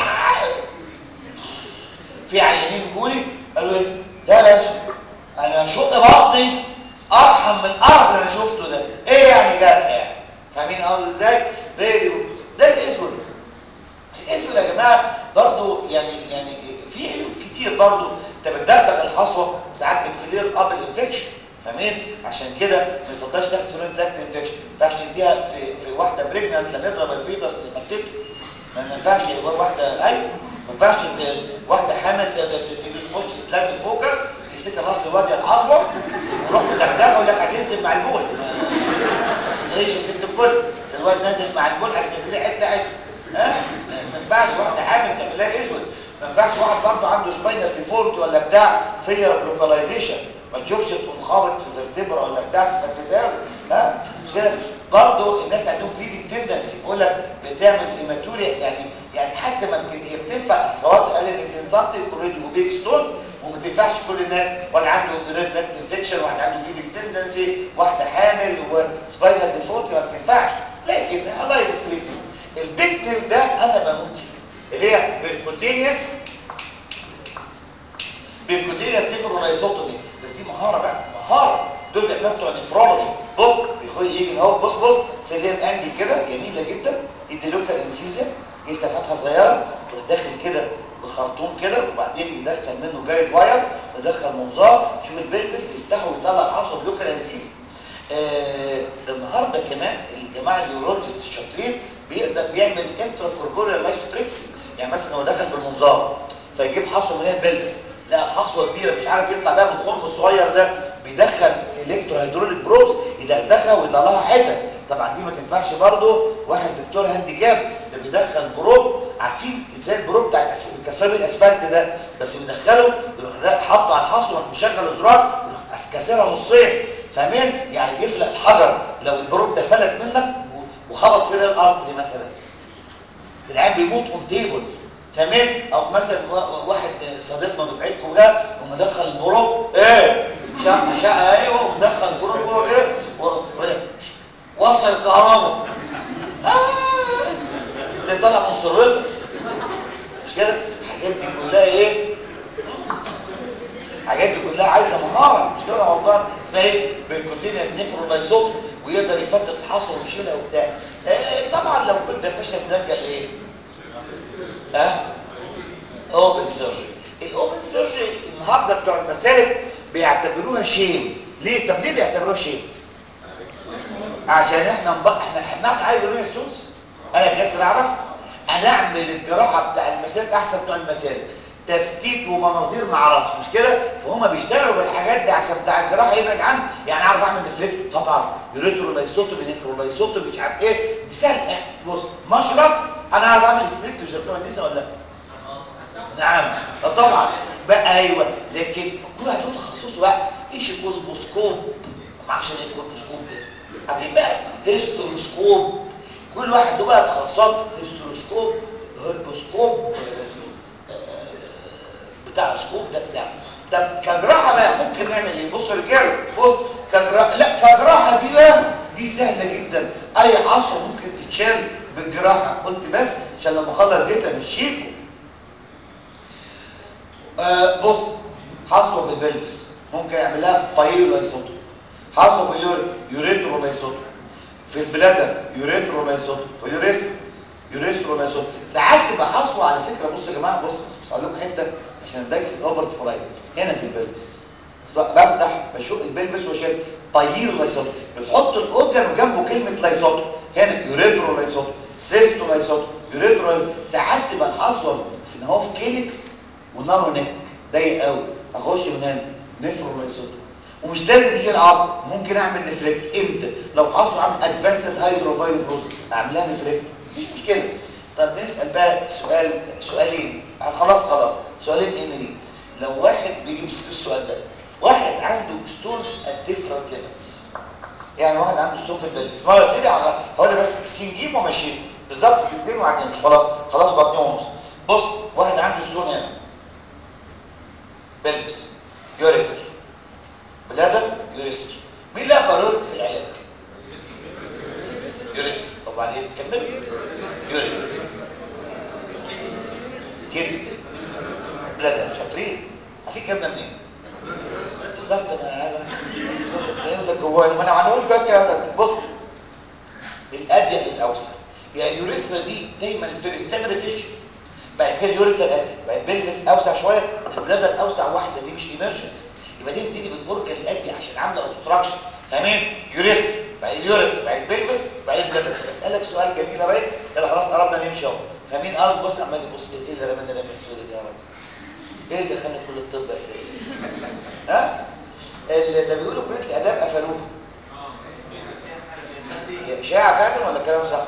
في عيانين جولي قالوا ايه لا يا باشا انا شق بطني ارحم من القرف اللي انا شفته ده ايه يعني جرح يعني فاهمين قصدي ازاي فيديو ده الاسود الاسود يا جماعه برضو يعني يعني في عيوب كتير برضو انت بتدغدغ الحصوه ساعات بتفلير اب الانفكشن فاهمين عشان كده ما يفضلش تاخد فلويد تراكت انفكشن ما ينفعش تديها في في واحده بريجننت لا نضرب الفيتس اللي فاتته ما ينفعش واحده ايوه ما ينفعش ت- واحده حامل ت- ت- تيجي تخش اسلامي فوكس يفتكر راس الواد العظمه ويروح مدغدغه يقول لك هتنزل مع البول ما تلاقيش يا ست الكل الواد نازل مع البول هتنزلي حته حته ها ما ينفعش واحده حامل تعمل لها اسود ما ينفعش واحد برضه عنده سباينال ديفولت ولا بتاع فيلر لوكاليزيشن ما تشوفش تقوم خابط في فيرتبرا ولا بتاع تفتتها له ها مش كده برضه الناس عندهم بليدنج تندنسي بيقول لك بتعمل هيماتوريا يعني يعني حتى ما بت- هي بتنفع سواء اقل من 2 سم كوريدي وبيك ستون وما تنفعش كل الناس واحد عنده ريتراكت انفكشن واحد عنده بليدنج تندنسي واحده حامل وسباينال ديفولت ما بتنفعش لكن الله يفترض البيكنل ده انا بموت فيه اللي هي بالكوتينيوس بالكوتينيوس نيفرولايسوتومي بس دي مهاره بقى مهاره دول بيعملوا بتوع نفرولوجي بص بيخش يجي اهو بص بص في لين انجل كده جميله جدا يدي لوكال انسيزيا يفتح فتحه صغيره يروح داخل كده بخرطوم كده وبعدين يدخل منه جايد واير ويدخل منظار شوف البلفس يفتحه ويطلع العصب لوكال انسيزيا آه ده النهارده كمان الجماعه النيورولوجيست الشاطرين بيقدر بيعمل انترا كوربوريال لايسوتريبسي يعني مثلا هو دخل بالمنظار فيجيب حصوه من البلفس لا حصوه كبيره مش عارف يطلع بقى من الخرم الصغير ده بيدخل الكترو هيدروليك بروبس يدغدغها ويطلعها حتت طبعا دي ما تنفعش برضه واحد دكتور هانديكاب ده بيدخل بروب عارفين ازاي البروب بتاع الأس- الكسران الاسفلت ده بس بيدخله يروح حاطه على الحصوه يروح مشغل الزرار يروح كاسرها نصين فاهمين يعني بيفلق الحجر لو البروب ده فلت منك و- وخبط في الارض مثلا العيال بيموت اون تيبل فاهمين او مثلا وا- واحد صديقنا دفعتكم جه ومدخل البروب ايه شقه شقه ايوه ومدخل البروب جوه كده و- و- وصل الكهرباء آه اللي طلع من سرته مش كده الحاجات دي كلها ايه الحاجات دي كلها عايزه مهاره مش كده والله اسمها ايه بالكوتينيوس نيفرولايزوم ويقدر يفتت الحصوه ويشيلها وبتاع آه طبعا لو كنت فشل بنرجع لايه ها اوبن سيرجري الاوبن سيرجري النهارده بتوع المسالك بيعتبروها شيم ليه طب ليه بيعتبروها شيم عشان احنا مبق... احنا احنا عايز لون ستونز انا كاسر اعرف انا اعمل الجراحه بتاع المسالك احسن بتوع المسالك تفتيت ومناظير ما اعرفش مش كده فهم بيشتغلوا بالحاجات دي عشان بتاع الجراحه يبعد عنه يعني اعرف اعمل نفريكتو طبعا يوريترولايسوتومي نفرولايسوتومي مش عارف ايه دي سهله بص مشرط انا اعرف اعمل نفريكتو زي بتوع النساء ولا لا نعم آه طبعا بقى ايوه لكن كل واحد له تخصصه بقى ايش الكولبوسكوب ما اعرفش ايه الكولبوسكوب ده عارفين بقى هيستروسكوب كل واحد له بقى تخصصات هيستروسكوب هيربوسكوب بتاع سكوب ده بتاع طب كجراحه بقى ممكن نعمل ايه بص يا رجاله بص كجراحه لا كجراحه دي بقى دي سهله جدا اي عصا ممكن تتشال بالجراحه قلت بس عشان لما اخلص زيت امشيكم آه بص حصوه في البلفس ممكن يعملها بايلو لايسوتو حصوه في اليوريت يوريترو لايسوتو في البلادر يوريترو لايسوتو في اليوريثرا يوريثرو لايسوتو ساعات تبقى حصوه على فكره بصوا يا جماعه بص بص هقول لكم حته عشان ندرك في الاوبرت فرايد هنا في البلفس بفتح بشق البلفس واشيل بايلو لايسوتو بنحط الاورجن جنبه كلمه لايسوتو هنا يوريترو لايسوتو سيستو لايسوتو يوريترو ساعات تبقى الحصوه في ان هو في كيلكس ونارو نيك ضيق قوي اخش من هنا نفرو لايسوتو ومش لازم يجي العصب ممكن اعمل نفريكت امتى لو حصل عامل ادفانسد هايدروبايل فروز اعملها نفريكت مفيش مشكله طب نسال بقى سؤال سؤالين خلاص خلاص سؤالين ان دي لو واحد بيجي بس السؤال ده واحد عنده ستونز ات ديفرنت ليفلز يعني واحد عنده ستون في البلفس مره سيدي هقول بس سين جيم ومشي بالظبط الاثنين وبعدين مش خلاص خلاص بقى 2 ونص بص واحد عنده ستون هنا بلفس يوريتر بلادر يوريستر مين لها برورتي في العلاج يوريستر وبعدين كملوا يوريتر كده بلادر شاطرين عارفين جبنا منين بالظبط انا يقول لك جواني ما انا هنقول بقى كده بص الاديه للاوسع يا يوريسترا دي دايما الفيرس تعمل ريتيشن بعد كده يوريتر ادي بعد بلبس اوسع شويه البلادر اوسع واحده دي مش ايمرجنسي يبقى دي بتيجي بالاورجن الادي عشان عامله اوبستراكشن فاهمين يوريس بعد اليوريت بعد البلفس بعد البلادر بسالك سؤال جميل يا ريس يلا خلاص قربنا نمشي اهو فاهمين ارض بص عمال يبص ايه اللي رمانا رمى السؤال ده يا رب ايه اللي دخلنا كل الطب اساسا ها اللي ده بيقولوا كليه الاداب قفلوها اشاعه فعلا ولا كلام صح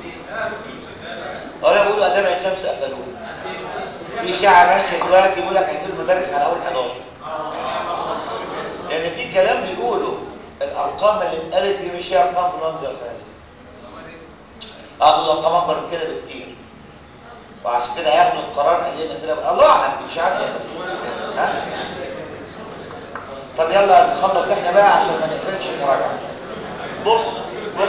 ولا بيقولوا اداب عين شمس قفلوها في اشاعه ماشيه دلوقتي بيقول لك هيقفل المدارس على اول 11 لان يعني في كلام بيقولوا الارقام اللي اتقالت دي مش هي ارقام في المنزل الخارجي اه دول ارقام اكبر من كده بكتير وعشان كده هياخدوا القرار قال لنا كده الله اعلم مش عارف ها طب يلا نخلص احنا بقى عشان ما نقفلش المراجعه بص بص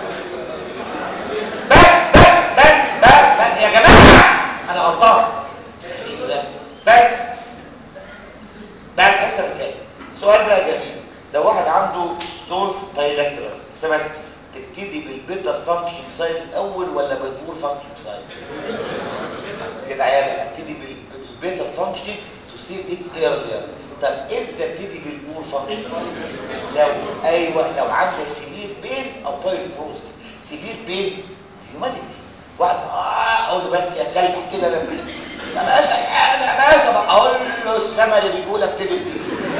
بس بس بس بس, بس يا جماعه انا غلطان بس بعد حصه الكلام سؤال بقى جميل لو واحد عنده ستونز بايلاترال بس تبتدي بالبيتر فانكشن سايد الاول ولا بالبور فانكشن سايد كده عيال ابتدي بالبيتر فانكشن تو سيف ات ايرلير طب امتى ابتدي بالبور فانكشن لو ايوه لو عندك سيفير بين او بايل فروزس سيفير بين هيومانيتي واحد اه اقول له بس يا كلب كده انا ما بقاش انا بقاش اقول له السما اللي بيقول ابتدي بدي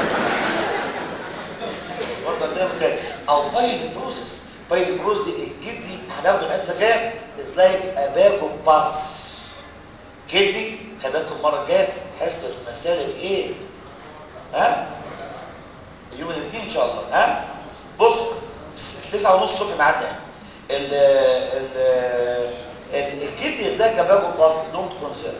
برضه عندنا مكان او بايل فروزس بايل فروز دي الكدني هناخده الحصه الجايه از لايك اباكو باس كدني خلي بالكم المره الجايه حصه مسالك ايه ها يوم الاثنين ان شاء الله ها بص 9 ونص الصبح معدي ال ال الكدني ده كباكو باس دونت كونسيرن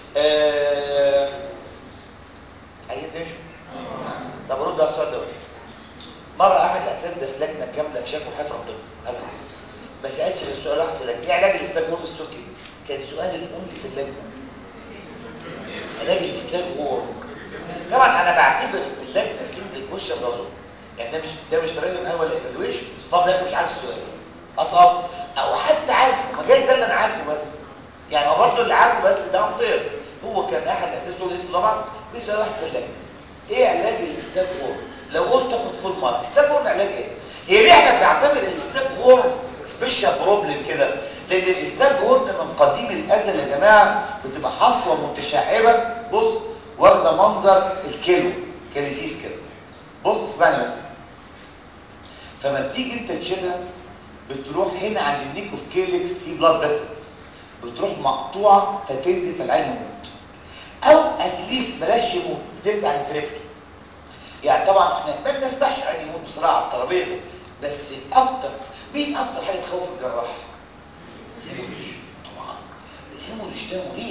عايزين تمشوا طب رد على السؤال ده مرة أحد الأساتذة في لجنة كاملة في شافوا حياة ربنا هذا حصل بس قالش السؤال واحد في اللجنة إيه علاج الاستاج ستوكي كان سؤال الأم في اللجنة علاج الاستاج وور طبعا أنا بعتبر اللجنة سنجل كويشن رازون يعني ده مش ده مش طريقة من ولا ايفالويشن فاضل مش عارف السؤال أصعب أو حتى عارفه ما جاي ده اللي أنا عارفه بس يعني هو برضه اللي عارفه بس ده انفير هو كان أحد الأساتذة تقول اسمه طبعا بيسأل واحد في اللجنة إيه علاج الاستاج وور لو قلت تاخد فول مارك ستاك هورن علاج ايه هي ليه احنا بنعتبر الاستاك هورن سبيشال بروبلم كده لان الاستاك هورن من قديم الازل يا جماعه بتبقى حصوه متشعبه بص واخده منظر الكيلو كاليسيس كده بص اسمعني بس فما بتيجي انت تشيلها بتروح هنا عند النيك اوف كيلكس في بلاد فيسلز بتروح مقطوعه فتنزل في العين يموت او اتليست بلاش يموت تنزل عن التريبتو يعني طبعا احنا ما بنسمعش عادي يموت بصراحه على الترابيزه بس اكتر مين اكتر حاجه تخوف الجراح الهيموريج طبعا الهيموريج ده مريع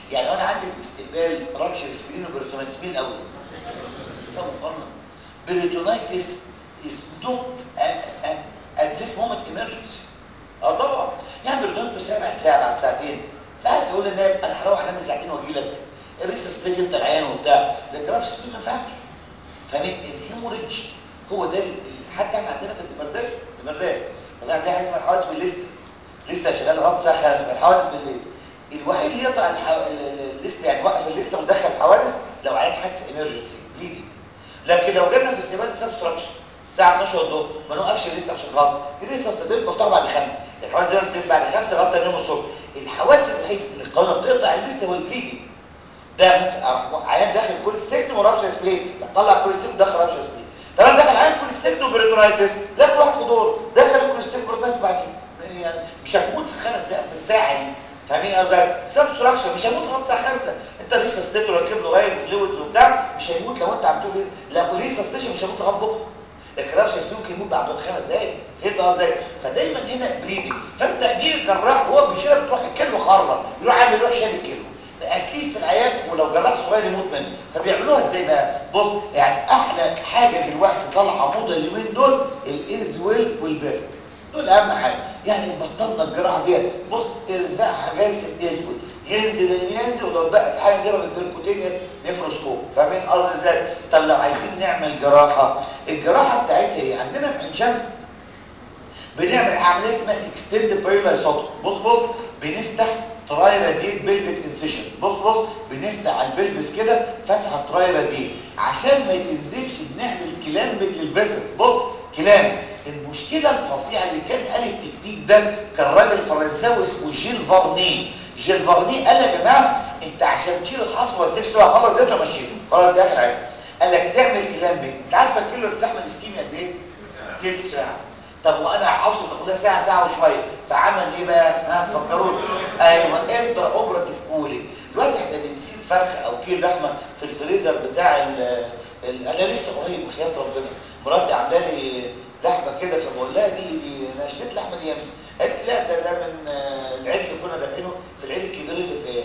يعني انا عندي في الاستقبال رابشر سبلين وبريتونايتس مين الاول طبعا قلنا بريتونايتس is not at, at, at this moment emergency اه طبعا يعني بريتونايتس بس بعد ساعه بعد ساعتين ساعات تقول للنايب انا هروح انام ساعتين واجي لك الريسه ستيج انت العيان وبتاع لكن رابشر سبلين ما ينفعش فاهمين الهيموريدج هو ده حتى احنا عندنا في الدمرداش الدمرداش طبعا عندنا حاجه اسمها الحوادث بالليست لسه شغال لغايه الساعه 5 الحوادث بالليل الوحيد اللي يقطع الحو... الليست يعني وقف الليسته ومدخل الحوادث لو عين حادث امرجنسي بليدنج لكن لو جالنا في استقبال سبستراكشن الساعه 12 الظهر ما نوقفش الليسته عشان خاطر الليسته الصديق مفتوحه بعد 5 الحوادث زي ما بتقول بعد 5 لغايه اليوم الصبح الحوادث الوحيد اللي القانون بتقطع الليسته هو البليدنج ده ممكن عيان داخل كل ستيكن ورابشر سبلين بتطلع كل ستيكن ودخل رابشر سبلين طب انا داخل عيان كل ستيكن وبريتونايتس لا كل واحد في دور دخل كل ستيكن وبريتونايتس بعدين يعني مش هتموت في خمس دقائق في الساعه دي فاهمين قصدي سبستراكشن مش هيموت لغايه الساعه 5 انت لسه ستيت وركب له رايل فلويدز وبتاع مش هيموت لو انت عم تقول ايه لا لسه ستيشن مش هيموت لغايه بكره لكن رابش ممكن يموت بعد خمس دقائق فهمت قصدي فدايما هنا بليدنج فانت جه الجراح وهو بيشيلك تروح الكيلو خرم يروح عامل يروح شال الكيلو فاكيد العيان ولو جراح صغير يموت منه فبيعملوها ازاي بقى بص يعني احلى حاجه دلوقتي طالعه موضه اليومين دول الايز ويل والبيرد دول اهم حاجه يعني بطلنا الجراحه فيها بص ارزعها جلسه يسود ينزل ينزل ولو بقت حاجه كده بالبركوتينيوس نفروسكوب فاهمين قصدي ازاي طب لو عايزين نعمل جراحه الجراحه بتاعتها ايه عندنا في عين شمس بنعمل عمليه اسمها اكستند بايلايسوتوم بص بص بنفتح تراي راديت بلفيك انسيشن بص بص بنفتح على البلفس كده فتحه تراي راديت عشان ما تنزفش بنعمل كلام للفيسل بص كلام المشكله الفظيعه اللي كان قال التكنيك ده كان راجل فرنساوي اسمه جيل فارني جيل فارني قال يا جماعه انت عشان تشيل الحصوه والزفت ده خلاص زيته مشيته خلاص ده اخر حاجه قال لك تعمل كلام بك انت عارفه الكيلو الزحمه الاسكيمي قد ايه؟ تلت ساعه طب وانا عاوزه تاخدها ساعه ساعه وشويه فعمل ايه بقى ها فكروني ايوه انترا اوبراتيف كولينج دلوقتي احنا بنسيب فرخه او كيلو لحمه في الفريزر بتاع ال ال انا لسه قريب وحياه ربنا مراتي عامله لي لحمه كده فبقول لها دي دي انا اشتريت اللحمه دي يا ابني قالت لا ده ده من العيد اللي كنا دافعينه في العيد الكبير اللي في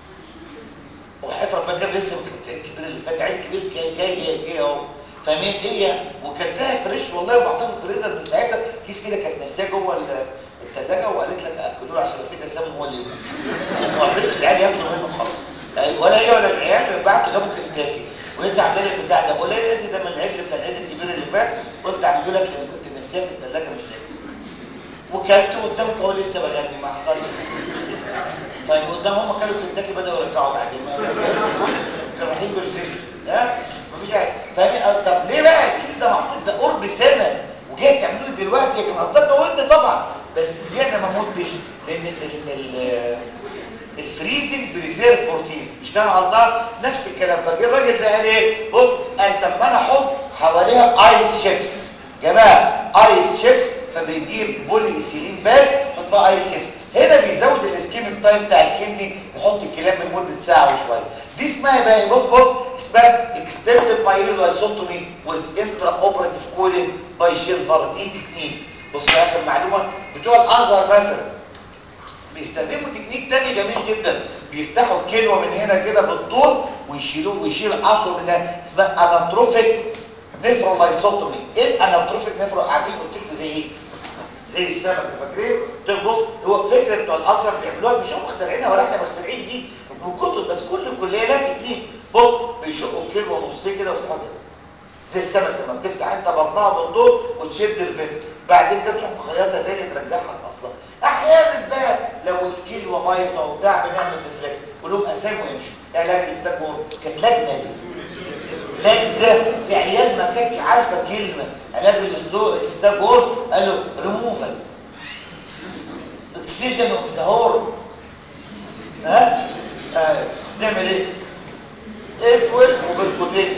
وحياه ربنا كان لسه العيد الكبير اللي فات العيد الكبير جاي جاي جاي, جاي اهو فاهمين ايه وكلتها فريش والله وبحطها في الفريزر من ساعتها كيس كده كانت نساه جوه الثلاجه وقالت لك اكلوا له عشان في تسمم هو اللي ما رضيتش العيال ياكلوا منه خالص ولا هي ولا العيال بعتوا جابوا كنتاكي وانت عامله لي البتاع ده بقول لها ايه ده من العجل بتاع العيد الكبير اللي فات قلت اعمله لك لان كنت نسيها في الثلاجه مش لاقي وكلت قدامك اهو لسه بغني ما حصلش فقدام هم كانوا كنتاكي بداوا يرجعوا بعدين كانوا رايحين برزيست ها مفيش حاجه فاهم طب ليه بقى الكيس ده محطوط ده قرب سنه وجاي تعملوه دلوقتي يا جماعه اصل قلت طبعا بس ليه انا ما موتش لان ال ال الفريزنج بريزيرف بروتينز مش كان غلطان نفس الكلام فجه الراجل ده قال ايه بص قال طب ما انا احط حواليها ايس شيبس جماعه ايس شيبس فبيجيب بولي ايثيلين باك يحط فيها ايس شيبس هنا بيزود الاسكيميك تايم بتاع الكدني يحط الكلام لمده ساعه وشويه دي اسمها بقى بص بص اسمها اكستندد مايلويسوتومي ويز انترا اوبراتيف كولينج باي شيلفر دي تكنيك بص اخر معلومه بتوع الازهر مثلا بيستخدموا تكنيك تاني جميل جدا بيفتحوا الكلوه من هنا كده بالطول ويشيلوه ويشيل عصر من هنا اسمها اناتروفيك نيفرولايسوتومي ايه الاناتروفيك نيفرو قاعدين قلت لكم زي ايه زي السمك فاكرين بص هو فكره بتوع الازهر بيعملوها مش هم مخترعينها ولا احنا مخترعين دي من كتب بس كل كليه لها تكنيك بص بيشقوا الكلمه نصين كده ويفتحوا كده زي السمك لما بتفتح انت بطنها بالطول وتشد الفيست بعدين كده تروح مخيطها تاني ترجعها لاصلها احيانا بقى لو الكلوه بايظه وبتاع بنعمل ريفلكت كلهم اسامي ويمشوا علاج الاستاجور كانت لجنه دي لجنه في عيال ما كانتش عارفه كلمه علاج الاستاجور قالوا ريموفال اكسجين اوف ذا هورن ها آه. نعمل ايه اسود وبالكوتينكس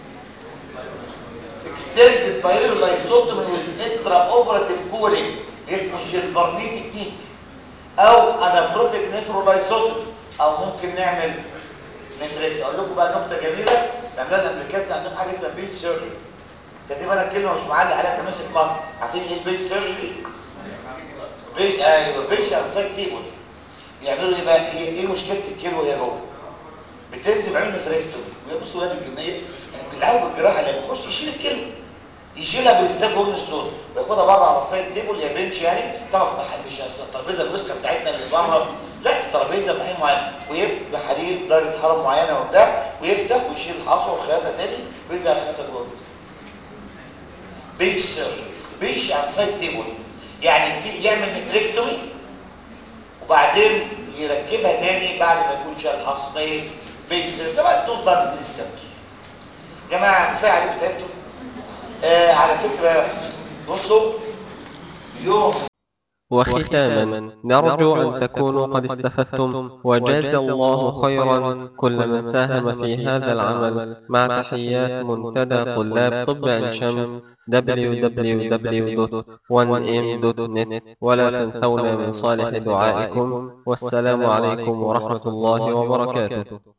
extended pyrolysotomy with intraoperative cooling اسمه الشيلفرني تكنيك او اناتروفيك نيفرولايسوتومي او ممكن نعمل نفريك اقول لكم بقى نكته جميله عملها الامريكان عندهم حاجه اسمها بيل سيرجري كاتب انا الكلمه مش معلق عليها كمان في مصر عارفين ايه البيل سيرجري بيل ايوه بيل انسايد تيبل بيعملوا ايه بقى هي ايه مشكله الكيلو يا جوه بتنزل عين نفريكتومي ويبص ولاد الجنيه بيلعبوا بالجراحه اللي بيخش يشيل الكلمه يشيلها بالستاب هورن ستون وياخدها بره على السايد تيبل يا بنش يعني طبعا مش الترابيزه الوسخه بتاعتنا اللي بره لا الترابيزه بحين معين ويبقى حليل درجه حراره معينه وبتاع ويفتح ويشيل الحصوه ويخيطها تاني ويرجع يخيطها جوه الجسم بيش سيرجري بيش على السايد تيبل يعني يعمل نفريكتومي وبعدين يركبها تاني بعد ما يكون شال الحص ما ايه بيش سيرجري طبعا نوت دان سيستم جماعه كفايه عليكم تعبتوا آه على فكره بصوا يوم وختاما نرجو أن تكونوا قد استفدتم وجاز الله خيرا كل من ساهم في هذا العمل مع تحيات منتدى طلاب طب عين شمس www.1m.net ولا تنسونا من صالح دعائكم والسلام عليكم ورحمة الله وبركاته